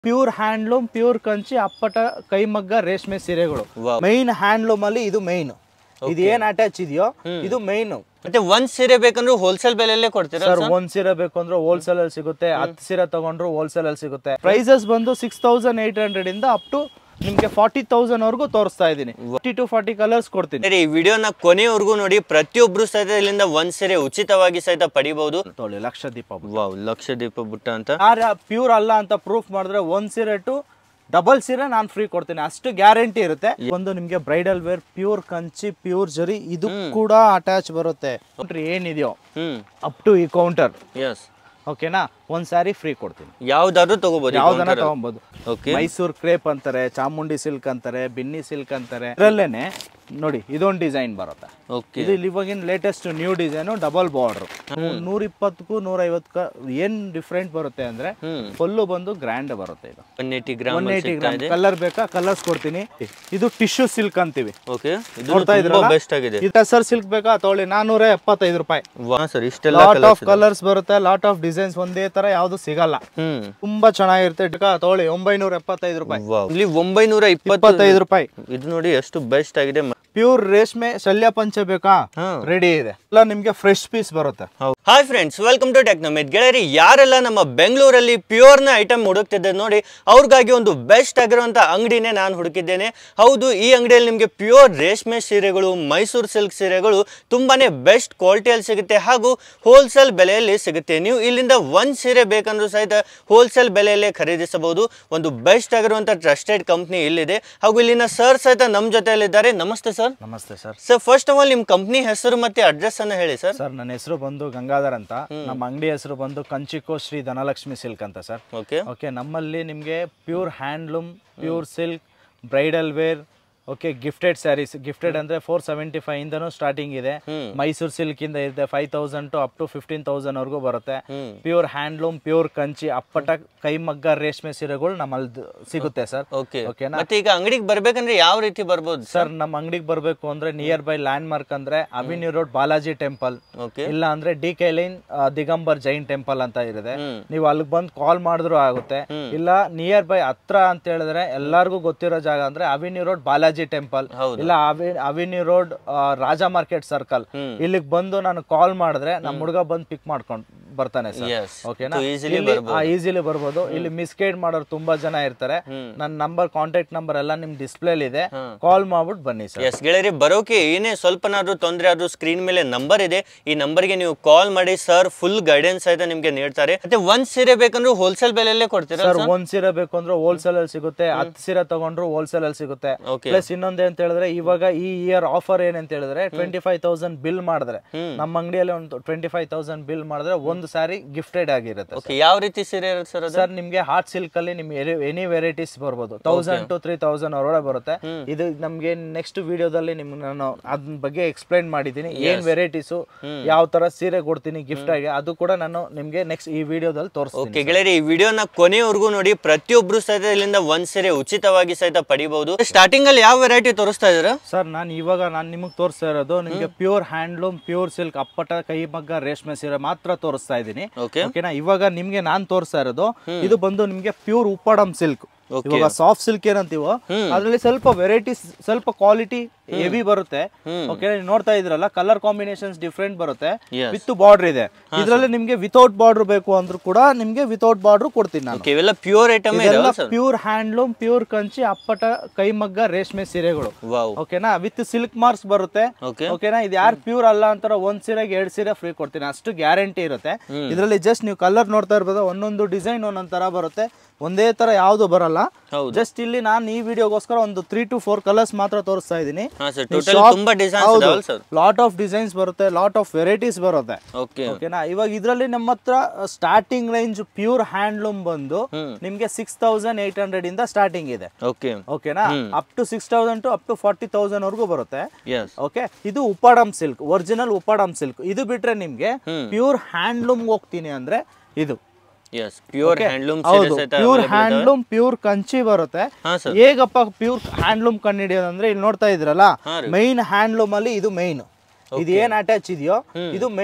Pure handloom pure Kanchi ಅಪ್ಪಟ ಕೈಮಗ್ಗ ರೇಷ್ಮೆ ಸೀರೆಗಳು Wow. ಮೈನ್ ಹ್ಯಾಂಡ್ಲೂಮ್ ಅಲ್ಲಿ ಇದು ಮೈನ್ ಇದು ಏನ್ ಅಟ್ಯಾಚ್ ಇದೆಯೋ ಇದು ಮೈನ್ ಮತ್ತೆ ಒಂದ್ ಸೀರೆ ಬೇಕಂದ್ರೆ ಹೋಲ್ಸೇಲ್ ಬೆಲೆಯಲ್ಲೇ ಕೊಡ್ತೀರಾ ಸರ್ ಒಂದ್ ಸೀರೆ ಬೇಕು ಅಂದ್ರೆ ಹೋಲ್ಸೇಲ್ ಅಲ್ಲಿ ಸಿಗುತ್ತೆ ಹತ್ತು ಸೀರೆ ತಗೊಂಡ್ರು ಹೋಲ್ಸೇಲ್ ಅಲ್ಲಿ ಸಿಗುತ್ತೆ ಪ್ರೈಸಸ್ ಬಂದು ಸಿಕ್ಸ್ ತೌಸಂಡ್ ಏಟ್ ಹಂಡ್ರೆಡ್ ಇಂದ ಅಪ್ ಟು ನಿಮ್ಗೆ ಫಾರ್ಟಿ ತೌಸಂಡ್ ವರ್ಗೂ ತೋರಿಸ್ತಾ ಇದ್ದೀನಿ ಫಿಫ್ಟಿ ಟು ಫಾರ್ಟಿ ಕಲರ್ಸ್ ಕೊಡ್ತೀನಿ ಸರಿ, ಈ ವಿಡಿಯೋನ ಕೊನೆವರೆಗೂ ನೋಡಿ ಪ್ರತಿಯೊಬ್ರು ಸಹಿತ ಇಲ್ಲಿಂದ ಒಂದ್ ಸೀರೆ ಉಚಿತವಾಗಿ ಸಹಿತ ಪಡಿಬಹುದು ತೊಳಿ ಲಕ್ಷ ದೀಪ ವಾವ್ ಲಕ್ಷ ದೀಪ ಬುಟ್ಟ ಅಂತ ಯಾರು ಪ್ಯೂರ್ ಅಲ್ಲ ಅಂತ ಪ್ರೂಫ್ ಮಾಡಿದ್ರೆ ಒಂದ್ ಸೀರೆ ಟು ಡಬಲ್ ಸೀರೆ ನಾನು ಫ್ರೀ ಕೊಡ್ತೀನಿ ಅಷ್ಟು ಗ್ಯಾರಂಟಿ ಇರುತ್ತೆ ಒಂದು ನಿಮ್ಗೆ bridal wear pure Kanchi pure zari ಇದು ಕೂಡ ಅಟ್ಯಾಚ್ ಬರುತ್ತೆ ನೋಡ್ರಿ ಏನಿದೆಯೋ ಹ್ಮ್ ಅಪ್ ಟು ಈ ಕೌಂಟರ್ ಎಸ್ ಓಕೆನಾ ಒಂದ್ ಸ್ಯಾರಿ ಫ್ರೀ ಕೊಡ್ತೀನಿ ಯಾವ್ದಾದ್ರು ತಗೋಬಹುದು ಯಾವ್ದನ್ನ ತಗೊಬೋದು ಓಕೆ ಮೈಸೂರ್ ಕ್ರೇಪ್ ಅಂತಾರೆ ಚಾಮುಂಡಿ ಸಿಲ್ಕ್ ಅಂತಾರೆ ಬಿನ್ನಿ ಸಿಲ್ಕ್ ಅಂತಾರೆ ಇದರಲ್ಲೇನೆ ನೋಡಿ ಇದೊಂದು ಡಿಸೈನ್ ಬರುತ್ತೆ ಓಕೆ ಇದು ಇಲ್ಲಿ ಇವಾಗಿನ latest new design double border ನೂರ ಇಪ್ಪತ್ತಕ್ಕೂ ನೂರ ಐವತ್ತಕ್ಕ ಏನ್ ಡಿಫ್ರೆಂಟ್ ಬರುತ್ತೆ ಅಂದ್ರೆ ಹ್ಮ್ ಫುಲ್ಲು ಬಂದು ಗ್ರ್ಯಾಂಡ್ ಬರುತ್ತೆ ಇದು one eighty gram one eighty gram colour ಬೇಕಾ ಕಲರ್ಸ್ ಕೊಡ್ತೀನಿ ಇದು ಟಿಶ್ಯೂ ಸಿಲ್ಕ್ ಅಂತೀವಿ ಓಕೆ ಇದು ನೋಡ್ತಾ ತುಂಬಾ ಇದ್ರಲ್ಲ? ಬೆಸ್ಟ್ ಆಗಿದೆ ಇದು ಟಸರ್ ಸಿಲ್ಕ್ ಬೇಕಾ ತಗೊಳ್ಳಿ ನಾನೂರ ಎಪ್ಪತ್ತೈದು ರೂಪಾಯಿ ವಾ ಸರ್ ಇಷ್ಟೆಲ್ಲ ಲಾಟ್ ಆಫ್ ಕಲರ್ಸ್ ಬರುತ್ತೆ ಲಾಟ್ ಆಫ್ ಡಿಸೈನ್ಸ್ ಒಂದೇ ತರ ಯಾವ್ದು ಸಿಗಲ್ಲ ಹ್ಮ್ ತುಂಬಾ ಚೆನ್ನಾಗಿರುತ್ತೆ ಬೇಕಾ ತಗೊಳ್ಳಿ ಒಂಬೈನೂರ ಎಪ್ಪತ್ತೈದು ರೂಪಾಯಿ ವಾವ್ ಇಲ್ಲಿ ಒಂಬೈನೂರ ಇಪ್ಪತ್ತು ಇಪ್ಪತ್ತೈದು ರೂಪಾಯಿ ಇದು ನೋಡಿ ಎಷ್ಟು ಬೆಸ್ಟ್ ಆಗಿದೆ ಮ- ಪ್ಯೂರ್ ರೇಷ್ಮೆ ಶಲ್ಯ ಪಂಚ ಬೇಕಾ ಹಾ. ರೆಡಿ ಇದೆ ಎಲ್ಲ ನಿಮ್ಗೆ ಫ್ರೆಶ್ ಪೀಸ್ ಬರುತ್ತೆ hi friends welcome to Technomith ಗೆಳೆಯರಿ ಯಾರೆಲ್ಲ ನಮ್ಮ ಬೆಂಗಳೂರಲ್ಲಿ ಪ್ಯೂರ್ನ ಐಟಮ್ ಹುಡುಕ್ತಿದ್ದೆ ನೋಡಿ ಅವ್ರಿಗಾಗಿ ಒಂದು ಬೆಸ್ಟ್ ಆಗಿರುವಂಥ ಅಂಗಡಿನೇ ನಾನು ಹುಡುಕಿದ್ದೇನೆ ಹೌದು ಈ ಅಂಗಡಿಯಲ್ಲಿ ನಿಮಗೆ ಪ್ಯೂರ್ ರೇಷ್ಮೆ ಸೀರೆಗಳು ಮೈಸೂರು ಸಿಲ್ಕ್ ಸೀರೆಗಳು ತುಂಬಾನೇ ಬೆಸ್ಟ್ ಕ್ವಾಲಿಟಿಯಲ್ಲಿ ಸಿಗುತ್ತೆ ಹಾಗೂ ಹೋಲ್ಸೇಲ್ ಬೆಲೆಯಲ್ಲಿ ಸಿಗುತ್ತೆ ನೀವು ಇಲ್ಲಿಂದ ಒಂದು ಸೀರೆ ಬೇಕಂದ್ರೂ ಸಹಿತ ಹೋಲ್ಸೇಲ್ ಬೆಲೆಯಲ್ಲೇ ಖರೀದಿಸಬಹುದು ಒಂದು ಬೆಸ್ಟ್ ಆಗಿರುವಂಥ ಟ್ರಸ್ಟೆಡ್ ಕಂಪ್ನಿ ಇಲ್ಲಿದೆ ಹಾಗೂ ಇಲ್ಲಿನ ಸರ್ ಸಹಿತ ನಮ್ಮ ಜೊತೆಯಲ್ಲಿದ್ದಾರೆ ನಮಸ್ತೆ ಸರ್ ನಮಸ್ತೆ sir sir first of all ನಿಮ್ಮ ಕಂಪ್ನಿ ಹೆಸರು ಮತ್ತೆ ಅಡ್ರೆಸ್ ಅನ್ನ ಹೇಳಿ ಸರ್ ಸರ್ ನನ್ನ ಹೆಸರು ಬಂದು ಗಂಗಾಧರ್ ಅಂತ ನಮ್ಮ ಅಂಗಡಿ ಹೆಸರು ಬಂದು ಕಂಚಿಕೋ ಶ್ರೀ ಧನಲಕ್ಷ್ಮಿ ಸಿಲ್ಕ್ ಅಂತ ಸರ್ ಓಕೆ ಓಕೆ ನಮ್ಮಲ್ಲಿ ನಿಮಗೆ pure handloom pure silk bridal wear okay gifted saris gifted ಅಂದ್ರೆ ಫೋರ್ ಸೆವೆಂಟಿ ಫೈವ್ ಇಂದನೂ ಸ್ಟಾರ್ಟಿಂಗ್ ಇದೆ ಮೈಸೂರು ಸಿಲ್ಕ್ ಇಂದ ಇದೆ five thousand to up to fifteen thousand ವರ್ಗೂ ಬರುತ್ತೆ ಪ್ಯೂರ್ ಹ್ಯಾಂಡ್ಲೂಮ್ ಪ್ಯೂರ್ ಕಂಚಿ ಅಪ್ಪಟ ಕೈಮಗ್ಗ ರೇಷ್ಮೆ ಸೀರೆಗಳು ನಮ್ಮಲ್ಲಿ ದ- ಸಿಗುತ್ತೆ ಸರ್ ಓಕೆ ಓಕೆನಾ ಮತ್ತೆ ಈಗ ಅಂಗಡಿಗೆ ಬರ್ಬೇಕಂದ್ರೆ ಯಾವ ರೀತಿ ಬರ್ಬೋದು ಸರ್ ನಮ್ಮ ಅಂಗಡಿಗೆ ಬರಬೇಕು ಅಂದ್ರೆ ನಿಯರ್ ಬೈ ಲ್ಯಾಂಡ್ ಮಾರ್ಕ್ ಅಂದ್ರೆ avenue road Balaji temple okay ಇಲ್ಲ ಅಂದ್ರೆ D K line Digambar Jain temple ಅಂತ ಇದೆ ಹ್ಮ್. ನೀವು ಅಲ್ಲಿಗೆ ಬಂದು ಕಾಲ್ ಮಾಡಿದ್ರು ಆಗುತ್ತೆ ಇಲ್ಲ ನಿಯರ್ ಬೈ ಹತ್ರ ಅಂತ ಹೇಳಿದ್ರೆ ಎಲ್ಲಾರ್ಗೂ ಗೊತ್ತಿರೋ ಜಾಗ ಅಂದ್ರೆ ಅವಿನ್ಯೂ ರೋಡ್ ಬಾಲಾಜಿ ಟೆಂಪಲ್ ಹೌದು. ಇಲ್ಲ avenue road Raja market circle ಹ್ಮ್. ಇಲ್ಲಿಗೆ ಬಂದು ನಾನು ಕಾಲ್ ಮಾಡಿದ್ರೆ ನಮ್ಮ ಹುಡುಗ ಬಂದು ಪಿಕ್ ಮಾಡ್ಕೊಂಡು ಬರ್ತಾನೆ ಸರ್ Yes. ಓಕೆನಾ So easily ಬರ್ಬೋದು. ಈಸಿಲಿ ಬರ್ಬೋದು ಇಲ್ಲಿ ಮಿಸ್ಗೈಡ್ ಮಾಡೋರು ತುಂಬಾ ಜನ ಇರ್ತಾರೆ ನನ್ನ ನಂಬರ್ ಕಾಂಟ್ಯಾಕ್ಟ್ ನಂಬರ್ ಎಲ್ಲ ನಿಮ್ ಡಿಸ್ಪ್ಲೇ ಇದೆ ಕಾಲ್ ಮಾಡ್ಬಿಟ್ಟು ಬನ್ನಿ ಸರ್ ಎಸ್ ಗೆಳೆಯರಿ ಬರೋಕೆ ಏನೇ ಸ್ವಲ್ಪನಾದ್ರೂ ತೊಂದರೆ ಆದ್ರೂ ಸ್ಕ್ರೀನ್ ಮೇಲೆ ನಂಬರ್ ಇದೆ ಈ ನಂಬರ್ಗೆ ನೀವು ಕಾಲ್ ಮಾಡಿ ಸರ್ ಫುಲ್ ಗೈಡೆನ್ಸ್ ಸಹಿತ ನಿಮ್ಗೆ ನೀಡ್ತಾರೆ ಮತ್ತೆ ಒಂದ್ ಸೀರೆ ಬೇಕಂದ್ರೆ ಹೋಲ್ಸೇಲ್ ಬೆಲೆಯಲ್ಲೇ ಕೊಡ್ತೀರಾ ಸರ್ ಒಂದ್ ಸೀರೆ ಬೇಕು ಅಂದ್ರೆ ಹೋಲ್ಸೇಲ್ ಅಲ್ಲಿ ಸಿಗುತ್ತೆ ಹತ್ತು ಸೀರೆ ತಗೊಂಡ್ರು ಹೋಲ್ಸೇಲ್ ಅಲ್ಲಿ ಸಿಗುತ್ತೆ ಓಕೆ ಪ್ಲಸ್ ಇನ್ನೊಂದ್ ಅಂತ ಹೇಳಿದ್ರೆ ಇವಾಗ ಈ ಇಯರ್ ಆಫರ್ ಏನಂತ ಹೇಳಿದ್ರೆ ಟ್ವೆಂಟಿ ಫೈವ್ ತೌಸಂಡ್ ಬಿಲ್ ಮಾಡಿದ್ರೆ ನಮ್ಮ ಅಂಗಡಿಯಲ್ಲಿ ಒಂದು ಟ್ವೆಂಟಿ ಫೈವ್ ತೌಸಂಡ್ ಬಿಲ್ ಮಾಡಿದ್ರೆ ಒಂದು ಸಾರಿ ಗಿಫ್ಟೆಡ್ ಆಗಿರುತ್ತೆ ಓಕೆ ಯಾವ ರೀತಿ ಸೀರೆ ಇರುತ್ತೆ ಸರ್ ಅದು ಸರ್ ನಿಮ್ಗೆ ಹಾರ್ಟ್ ಸಿಲ್ಕ್ ಅಲ್ಲಿ ನಿಮ್ಗೆ ಎನಿ ವೆರೈಟೀಸ್ ಬರ್ಬೋದು ತೌಸಂಡ್ ಟು ತ್ರೀ ತೌಸಂಡ್ ಒಳಗಡೆ ಬರುತ್ತೆ ಇದು ನಮ್ಗೆ ನೆಕ್ಸ್ಟ್ ವಿಡಿಯೋದಲ್ಲಿ ನಿಮ್ಗೆ ನಾನು ಅದ್ರ ಬಗ್ಗೆ ಎಕ್ಸ್ಪ್ಲೈನ್ ಮಾಡಿದ್ದೀನಿ ಏನ್ ವೆರೈಟೀಸ್ ಯಾವ ತರ ಸೀರೆ ಕೊಡ್ತೀನಿ ಗಿಫ್ಟ್ ಆಗಿ ಅದು ಕೂಡ ನಾನು ನಿಮ್ಗೆ ನೆಕ್ಸ್ಟ್ ಈ ವಿಡಿಯೋದಲ್ಲಿ ತೋರಿಸ್ತೀನಿ ಓಕೆ ಗೆಳೆಯರಿ ಈ ವಿಡಿಯೋನ ಕೊನೆವರೆಗೂ ನೋಡಿ ಪ್ರತಿಯೊಬ್ರು ಸಹಿತ ಇಲ್ಲಿಂದ ಒಂದ್ ಸೀರೆ ಉಚಿತವಾಗಿ ಸಹಿತ ಪಡಿಬಹುದು ಸ್ಟಾರ್ಟಿಂಗ್ ಅಲ್ಲಿ ಯಾವ ವೆರೈಟಿ ತೋರಿಸ್ತಾ ಇದ್ದೀರಾ ಸರ್ ನಾನು ಇವಾಗ ನಾನು ನಿಮಗೆ ತೋರಿಸ್ತಾ ಇರೋದು ನಿಮಗೆ ಪ್ಯೂರ್ ಹ್ಯಾಂಡ್ಲೂಮ್ ಪ್ಯೂರ್ ಸಿಲ್ಕ್ ಅಪ್ಪಟ ಕೈಮಗ್ಗ ರೇಷ್ಮೆ ಸೀರೆ ಮಾತ್ರ ತೋರಿಸ್ತಾ ಇದ್ದೀನಿ ಓಕೆ ಓಕೆನಾ ಇವಾಗ ನಿಮ್ಗೆ ನಾನ್ ತೋರಿಸ್ತಾ ಇರೋದು ಇದು ಬಂದು ನಿಮ್ಗೆ ಪ್ಯೂರ್ ಉಪ್ಪಡಂ ಸಿಲ್ಕ್ Okay. ಇವಾಗ ಸಾಫ್ಟ್ ಸಿಲ್ಕ್ ಏನಂತೀವೋ ಅದ್ರಲ್ಲಿ ಸ್ವಲ್ಪ ವೆರೈಟೀಸ್ ಸ್ವಲ್ಪ ಕ್ವಾಲಿಟಿ ಹೆವಿ ಬರುತ್ತೆ ಓಕೆ ನೋಡ್ತಾ ಇದ್ರಲ್ಲ ಕಲರ್ ಕಾಂಬಿನೇಷನ್ಸ್ ಡಿಫ್ರೆಂಟ್ ಬರುತ್ತೆ Yes. ವಿತ್ ಬಾರ್ಡರ್ ಇದೆ ಇದ್ರಲ್ಲಿ ನಿಮ್ಗೆ ವಿತೌಟ್ ಬಾರ್ಡರ್ ಬೇಕು ಅಂದ್ರೂ ಕೂಡ ನಿಮ್ಗೆ ವಿತೌಟ್ ಬಾರ್ಡರ್ ಕೊಡ್ತೀನಿ ನಾನು ಓಕೆ ಇವೆಲ್ಲ ಪ್ಯೂರ್ ಐಟಮ್ ಇದೆಲ್ಲ ಇದೆ sir pure handloom pure Kanchi ಅಪ್ಪಟ ಕೈಮಗ್ಗ ರೇಷ್ಮೆ ಸೀರೆಗಳು ವಾವ್ ಓಕೆನಾ ವಿತ್ ಸಿಲ್ಕ್ ಮಾರ್ಕ್ಸ್ ಬರುತ್ತೆ ಓಕೆ ಓಕೆನಾ ಇದು ಯಾರು ಪ್ಯೂರ್ ಅಲ್ಲ ಅಂತಾರ ಒಂದ್ ಸೀರೆಗೆ ಎರಡ್ ಸೀರೆ ಫ್ರೀ ಕೊಡ್ತೀನಿ ಅಷ್ಟು ಗ್ಯಾರಂಟಿ ಇರುತ್ತೆ ಇದರಲ್ಲಿ ಜಸ್ಟ್ ನೀವು ಕಲರ್ ನೋಡ್ತಾ ಇರ್ಬೋದು ಒಂದೊಂದು ಡಿಸೈನ್ ಒಂದೊಂದ್ ತರ ಬರುತ್ತೆ ಒಂದೇ ತರ ಯಾವ್ದು ಬರಲ್ಲ ಹೌದು ಜಸ್ಟ್ ಇಲ್ಲಿ ನಾನು ಈ ವಿಡಿಯೋಗೋಸ್ಕರ ಒಂದು ತ್ರೀ ಟು ಫೋರ್ ಕಲರ್ಸ್ ಮಾತ್ರ ತೋರಿಸ್ತಾ ಇದ್ದೀನಿ ಹಾ ಸರ್ ಟೋಟಲ್ ತುಂಬಾ ಡಿಸೈನ್ಸ್ ಇದಾವಲ್ಲ ಸರ್ ಲಾಟ್ ಆಫ್ ಡಿಸೈನ್ಸ್ ಬರುತ್ತೆ ಲಾಟ್ ಆಫ್ ವೆರೈಟೀಸ್ ಬರುತ್ತೆ ಓಕೆ ಓಕೆನಾ ಇವಾಗ ಇದರಲ್ಲಿ ನಮ್ಮ ಹತ್ರ ಸ್ಟಾರ್ಟಿಂಗ್ ರೇಂಜ್ ಪ್ಯೂರ್ ಹ್ಯಾಂಡ್ಲೂಮ್ ಬಂದು ನಿಮ್ಗೆ ಸಿಕ್ಸ್ ತೌಸಂಡ್ ಏಟ್ ಹಂಡ್ರೆಡ್ ಇಂದ ಸ್ಟಾರ್ಟಿಂಗ್ ಇದೆ ಓಕೆ ಓಕೆನಾ up to six thousand to up to forty thousand ವರ್ಗೂ ಬರುತ್ತೆ ಎಸ್ ಓಕೆ ಇದು Uppada silk original Uppada silk ಇದು ಬಿಟ್ರೆ ನಿಮ್ಗೆ ಪ್ಯೂರ್ ಹ್ಯಾಂಡ್ಲೂಮ್ ಹೋಗ್ತೀನಿ ಅಂದ್ರೆ ಇದು ಎಸ್ ಪ್ಯೂರ್ ಹ್ಯಾಂಡ್ಲೂಮ್ ಹೌದು ಪ್ಯೂರ್ ಹ್ಯಾಂಡ್ಲೂಮ್ ಪ್ಯೂರ್ ಕಂಚಿ ಬರುತ್ತೆ ಹಾ ಸರ್ ಹೇಗಪ್ಪ ಪ್ಯೂರ್ ಹ್ಯಾಂಡ್ಲೂಮ್ ಕಂಡಿಡಿಯೋದಂದ್ರೆ ಇಲ್ಲಿ ನೋಡ್ತಾ ಇದ್ರಲ್ಲ ಹಾ ರೀ. ಮೈನ್ ಹ್ಯಾಂಡ್ಲೂಮ್ ಅಲ್ಲಿ ಇದು ಮೈನ್ ಇದು ಏನ್ ಅಟ್ಯಾಚ್ ಇದೆಯೋ ಇದು ಮೈನ್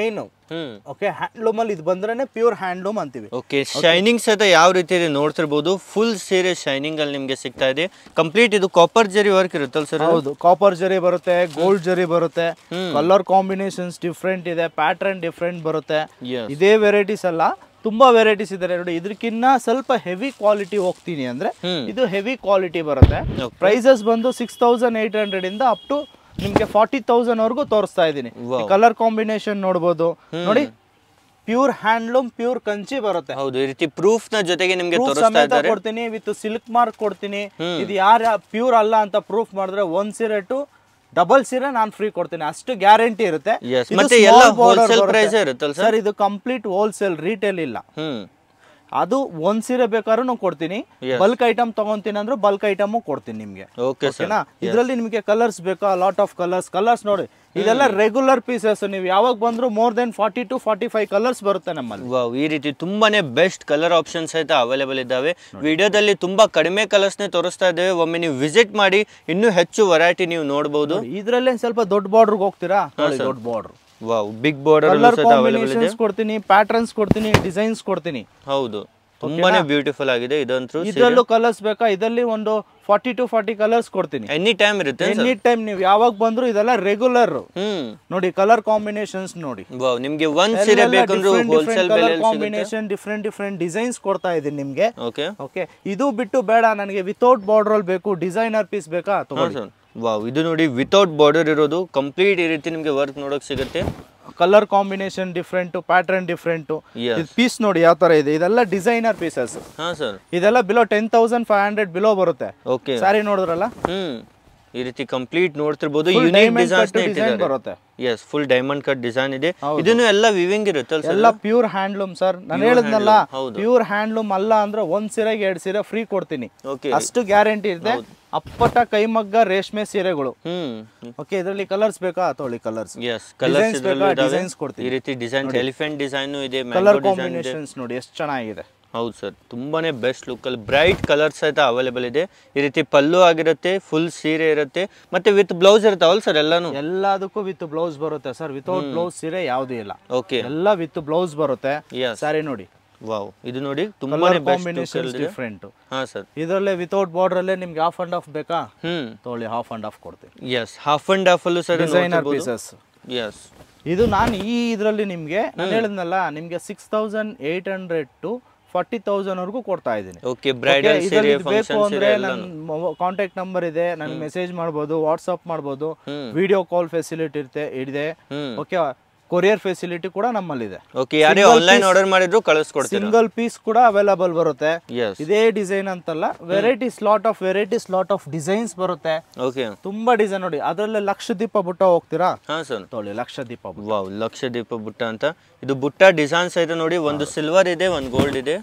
ಹ್ಮ್ ಓಕೆ ಹ್ಯಾಂಡ್ಲೂಮ್ ಅಲ್ಲಿ ಇದು ಬಂದ್ರೇನೆ ಪ್ಯೂರ್ ಹ್ಯಾಂಡ್ಲೂಮ್ ಅಂತೀವಿ ಓಕೆ ಶೈನಿಂಗ್ ಸಹಿತ ಯಾವ ರೀತಿ ಇದೆ ನೋಡ್ತಿರ್ಬೋದು ಫುಲ್ ಸೀರೆ ಶೈನಿಂಗ್ ಅಲ್ಲಿ ನಿಮ್ಗೆ ಸಿಗ್ತಾ ಇದೆ ಕಂಪ್ಲೀಟ್ ಇದು ಕಾಪರ್ ಜರಿ ವರ್ಕ್ ಇರುತ್ತಲ್ಲ ಸರ್ ಹೌದು ಕಾಪರ್ ಜರಿ ಬರುತ್ತೆ ಗೋಲ್ಡ್ ಜರಿ ಬರುತ್ತೆ ಕಲರ್ ಕಾಂಬಿನೇಷನ್ಸ್ ಡಿಫ್ರೆಂಟ್ ಇದೆ ಪ್ಯಾಟರ್ನ್ ಡಿಫ್ರೆಂಟ್ ಬರುತ್ತೆ Yes. ಇದೇ ವೆರೈಟೀಸ್ ಅಲ್ಲ ತುಂಬಾ ವೆರೈಟೀಸ್ ಇದೆ ನೋಡಿ ಇದಕ್ಕಿನ್ನ ಸ್ವಲ್ಪ ಹೆವಿ ಕ್ವಾಲಿಟಿ ಹೋಗ್ತೀನಿ ಅಂದ್ರೆ ಹ್ಮ್. ಇದು ಹೆವಿ ಕ್ವಾಲಿಟಿ ಬರುತ್ತೆ Okay. ಪ್ರೈಸಸ್ ಬಂದು ಸಿಕ್ಸ್ ತೌಸಂಡ್ ಏಟ್ ಹಂಡ್ರೆಡ್ ಇಂದ ಅಪ್ ಟು ನಿಮ್ಗೆ ಫಾರ್ಟಿ ತೌಸಂಡ್ ವರ್ಗೂ ತೋರಿಸ್ತಾ ಇದ್ದೀನಿ Wow. ಕಲರ್ ಕಾಂಬಿನೇಷನ್ ನೋಡ್ಬೋದು ನೋಡಿ ಪ್ಯೂರ್ ಹ್ಯಾಂಡ್ಲೂಮ್ ಪ್ಯೂರ್ ಕಂಚಿ ಬರುತ್ತೆ ಹೌದು ಈ ರೀತಿ ಪ್ರೂಫ್ ನ ಜೊತೆಗೆ ನಿಮ್ಗೆ Proof ತೋರಿಸ್ತಾ ಸಮೇತ ಇದ್ದಾರೆ ಕೊಡ್ತೀನಿ ವಿತ್ ಸಿಲ್ಕ್ ಮಾರ್ಕ್ ಕೊಡ್ತೀನಿ ಇದು ಯಾರ ಪ್ಯೂರ್ ಅಲ್ಲ ಅಂತ ಪ್ರೂಫ್ ಮಾಡಿದ್ರೆ ಒಂದ್ ಸೀರೆ ಟು ಡಬಲ್ ಸೀರೆ ನಾನು ಫ್ರೀ ಕೊಡ್ತೀನಿ ಅಷ್ಟು ಗ್ಯಾರಂಟಿ ಇರುತ್ತೆ Yes, ಇದು ಮತ್ತೆ small ಎಲ್ಲ border wholesale ಬರುತ್ತೆ. price ಇರುತ್ತಲ್ಲ sir? ಸರ್ ಇದು ಕಂಪ್ಲೀಟ್ ಹೋಲ್ಸೇಲ್ ರಿಟೇಲ್ ಇಲ್ಲ ಹ್ಮ್ ಅದು ಒಂದ್ ಸೀರೆ ಬೇಕಾದ್ರೂ ನಾವು ಕೊಡ್ತೀನಿ Yes. ಬಲ್ಕ್ ಐಟಮ್ ತಗೊಂತೀನಿ ಅಂದ್ರೆ ಬಲ್ಕ್ ಐಟಮ್ ಕೊಡ್ತೀನಿ ನಿಮ್ಗೆ ಓಕೆ ಸರ್ ಓಕೆನಾ ಇದರಲ್ಲಿ ನಿಮಗೆ ಕಲರ್ಸ್ ಬೇಕಾ ಲಾಟ್ ಆಫ್ ಕಲರ್ಸ್ ಕಲರ್ಸ್ ನೋಡಿ ಇದೆಲ್ಲ ರೆಗ್ಯುಲರ್ ಪೀಸಸ್ ನೀವು ಯಾವಾಗ ಬಂದ್ರು more than forty to forty five colours ಬರುತ್ತೆ ನಮ್ಮಲ್ಲಿ ವಾವ್ ಈ ರೀತಿ ತುಂಬಾನೇ ಬೆಸ್ಟ್ ಕಲರ್ ಆಪ್ಷನ್ಸ್ ಸಹಿತ ಅವೈಲೇಬಲ್ ಇದ್ದಾವೆ ವಿಡಿಯೋದಲ್ಲಿ ತುಂಬಾ ಕಡಿಮೆ ಕಲರ್ಸ್ ನೇ ತೋರಿಸ್ತಾ ಇದ್ದೇವೆ ಒಮ್ಮೆ ನೀವು ವಿಸಿಟ್ ಮಾಡಿ ಇನ್ನೂ ಹೆಚ್ಚು ವೆರೈಟಿ ನೀವು ನೋಡಬಹುದು ಇದ್ರಲ್ಲೇ ಸ್ವಲ್ಪ ದೊಡ್ಡ ಬಾರ್ಡರ್ ಹೋಗ್ತೀರಾ ನೋಡಿ ದೊಡ್ಡ border wow big border colour ಸಹಿತ ಅವೈಲೇಬಲ್ ಇದೆ ಕಾಂಬಿನೇಷನ್ಸ್ ಕೊಡ್ತೀನಿ ಪ್ಯಾಟರ್ನ್ಸ್ ಕೊಡ್ತೀನಿ ಡಿಸೈನ್ಸ್ ಕೊಡ್ತೀನಿ ಹೌದು ತುಂಬಾನೇ ಬ್ಯೂಟಿಫುಲ್ ಆಗಿದೆ ಇದಂತೂ ಇದ್ರಲ್ಲೂ ಕಲರ್ಸ್ ಬೇಕಾ ಇದರಲ್ಲಿ ಒಂದು ಫಾರ್ಟಿ ಟು ಫಾರ್ಟಿ ಕಲರ್ಸ್ ಕೊಡ್ತೀನಿ ಎನಿ ಟೈಮ್ ಇರುತ್ತೆ ಎನಿ ಟೈಮ್ ನೀವು ಯಾವಾಗ ಬಂದ್ರು ಇದೆಲ್ಲ ರೆಗ್ಯುಲರ್ ಹ್ಮ್ ನೋಡಿ ಕಲರ್ ಕಾಂಬಿನೇಷನ್ಸ್ ನೋಡಿ ವಾವ್ ನಿಮ್ಗೆ ಒಂದ್ ಸೀರೆ ಬೇಕಂದ್ರೂ ಹೋಲ್ಸೇಲ್ ಬೆಲೆ ಕಾಂಬಿನೇಷನ್ ಡಿಫ್ರೆಂಟ್ ಡಿಫ್ರೆಂಟ್ ಡಿಸೈನ್ಸ್ ಕೊಡ್ತಾ ಇದೀನಿ ನಿಮ್ಗೆ ಓಕೆ ಓಕೆ ಇದು ಬಿಟ್ಟು ಬೇಡ ನನಗೆ ವಿತೌಟ್ ಬಾರ್ಡರ್ ಅಲ್ಲಿ ಬೇಕು ಡಿಸೈನರ್ ಪೀಸ್ ಬೇಕಾ ತಗೊಳ್ಳಿ ವಾವ್ ಇದು ನೋಡಿ ವಿತೌಟ್ ಬಾರ್ಡರ್ ಇರೋದು ಕಂಪ್ಲೀಟ್ ಈ ರೀತಿ ನಿಮ್ಗೆ ವರ್ಕ್ ನೋಡಕ್ ಸಿಗುತ್ತೆ colour combination different pattern different Yes. Piece ನೋಡಿ ಯಾವ ತರ ಇದೆ ಇದೆಲ್ಲ ಡಿಸೈನರ್ ಪೀಸಸ್ ಹಾ ಸರ್ ಇದೆಲ್ಲ below ten thousand five hundred below ಬರುತ್ತೆ ಓಕೆ ಸ್ಯಾರಿ ನೋಡಿದ್ರಲ್ಲ ಹ್ಮ್ ಈ ರೀತಿ ಕಂಪ್ಲೀಟ್ ನೋಡ್ತಿರ್ಬೋದು Full unique diamond cut designs design ಬರುತ್ತೆ yes full diamond cut design ಇದೆ ಇದನ್ನು ಎಲ್ಲ ವಿವಿಂಗ್ ಇರುತ್ತಲ್ಲ ಸರ್ ಎಲ್ಲ ಪ್ಯೂರ್ ಹ್ಯಾಂಡ್ಲೂಮ್ ಸರ್ ನಾನು ಹೇಳಿದ್ನಲ್ಲ handloom, ಹೌದು. ಪ್ಯೂರ್ ಹ್ಯಾಂಡ್ಲೂಮ್ ಅಲ್ಲ ಅಂದ್ರೆ ಒಂದ್ ಸೀರೆಗೆ ಎರಡ್ ಸೀರೆ ಫ್ರೀ ಕೊಡ್ತೀನಿ ಓಕೆ ಅಷ್ಟು ಗ್ಯಾರಂಟಿ ಇದೆ ಅಪ್ಪಟ ಕೈಮಗ್ಗ ರೇಷ್ಮೆ ಸೀರೆಗಳು ಹ್ಮ್ ಓಕೆ ಇದರಲ್ಲಿ ಕಲರ್ಸ್ ಬೇಕಾ ತೊಳಿ ಕಲರ್ಸ್ ಎಸ್ ಕಲರ್ಸ್ Designs ಇದ್ರಲ್ಲೂ ಬೇಕಾ? ಇದಾವೆ Designs ಕೊಡ್ತೀನಿ. ಈ ರೀತಿ ಡಿಸೈನ್ ಎಲಿಫೆಂಟ್ ಡಿಸೈನ್ ಇದೆ ಕಲರ್ ಮ್ಯಾಂಗೋ ಡಿಸೈನ್ ಇದೆ ಕಾಂಬಿನೇಷನ್ಸ್ ನೋಡಿ ಎಷ್ಟು ಚೆನ್ನಾಗಿದೆ ಹೌದು ಸರ್ ತುಂಬಾನೇ ಬೆಸ್ಟ್ ಲುಕ್ ಅಲ್ಲಿ ಬ್ರೈಟ್ ಕಲರ್ಸ್ ಸಹಿತ ಅವೈಲೇಬಲ್ ಇದೆ ಈ ರೀತಿ ಪಲ್ಲು ಆಗಿರುತ್ತೆ ಫುಲ್ ಸೀರೆ ಇರುತ್ತೆ ಮತ್ತೆ ವಿತ್ ಬ್ಲೌಸ್ ಇರ್ತಾವಲ್ಲ ಸರ್ ಎಲ್ಲಾನು ಎಲ್ಲದಕ್ಕೂ ವಿತ್ ಬ್ಲೌಸ್ ಬರುತ್ತೆ ಸರ್ ವಿತೌಟ್ ಬ್ಲೌಸ್ ಸೀರೆ ಯಾವ್ದು ಇಲ್ಲ ಓಕೆ ಎಲ್ಲ ವಿತ್ ಬ್ಲೌಸ್ ಬರುತ್ತೆ ಎಸ್ ಸ್ಯಾರಿ ನೋಡಿ ವಾವ್ ಇದು ನೋಡಿ ತುಂಬಾನೇ ಕಲರ್ ಬೆಸ್ಟ್ ಕಾಂಬಿನೇಷನ್ಸ್ ಡಿಫ್ರೆಂಟ್ ಹಾ ಸರ್ ಇದರಲ್ಲೇ ವಿತೌಟ್ ಬಾರ್ಡರ್ ಅಲ್ಲೇ ನಿಮ್ಗೆ ಹಾಫ್ ಅಂಡ್ ಹಾಫ್ ಬೇಕಾ ಹ್ಮ್ ತೊಗೊಳ್ಳಿ ಹಾಫ್ ಅಂಡ್ ಹಾಫ್ ಕೊಡ್ತೀನಿ ಎಸ್ ಹಾಫ್ ಅಂಡ್ ಹಾಫ್ ಅಲ್ಲೂ ಸರ್ ಡಿಸೈನರ್ ಪೀಸಸ್ ಎಸ್ ಇದು ನಾನು ಈ ಇದರಲ್ಲಿ ನಿಮಗೆ ನಾನು ಹೇಳಿದ್ನಲ್ಲ ನಿಮಗೆ six thousand eight hundred to forty thousand ವರೆಗೂ ಕೊಡ್ತಾ ಇದ್ದೀನಿ ಓಕೆ ಬ್ರೈಡಲ್ Okay, ಸೀರೆ ಇದ್ರಲ್ಲಿ ಇದು ಬೇಕು ಫಂಕ್ಷನ್ ಅಂದ್ರೆ ಸೀರೆ ಎಲ್ಲ ನನ್ನ ಕಾಂಟ್ಯಾಕ್ಟ್ ನಂಬರ್ ಇದೆ ನನಗೆ ಮೆಸೇಜ್ ಮಾಡ್ಬೋದು ವಾಟ್ಸಪ್ ಮಾಡ್ಬೋದು ಹ್ಮ್. ವಿಡಿಯೋ ಕಾಲ್ ಫೆಸಿಲಿಟಿ ಇರುತ್ತೆ ಇದೆ ಹ್ಮ್ ಓಕೆ ಕೊರಿಯರ್ ಫೆಸಿಲಿಟಿ ಕೂಡ ನಮ್ಮಲ್ಲಿದೆ ಓಕೆ ಯಾರೇ ಆನ್ಲೈನ್ ಆರ್ಡರ್ ಮಾಡಿದ್ರು ಕಳಿಸ್ಕೊಡ್ತೀರಾ ಸಿಂಗಲ್ ಪೀಸ್ ಕೂಡ ಅವೈಲಬಲ್ ಬರುತ್ತೆ ಎಸ್ ಇದೇ ಡಿಸೈನ್ ಅಂತಲ್ಲ varieties lot of varieties lot of designs ಬರುತ್ತೆ ಓಕೆ ತುಂಬಾ ಡಿಸೈನ್ ನೋಡಿ ಅದರಲ್ಲೇ ಲಕ್ಷ ದೀಪ ಬುಟ್ಟ ಹೋಗ್ತೀರಾ ಹಾ ಸರ್ ತೊಗೊಳ್ಳಿ ಲಕ್ಷ ದೀಪ ಬುಟ್ಟ ವಾವ್ ಲಕ್ಷ ದೀಪ ಬುಟ್ಟ ಅಂತ ಇದು ಬುಟ್ಟ ಡಿಸೈನ್ಸ್ ಐತೆ ನೋಡಿ ಒಂದು ಸಿಲ್ವರ್ ಇದೆ ಒಂದು ಗೋಲ್ಡ್ ಇದೆ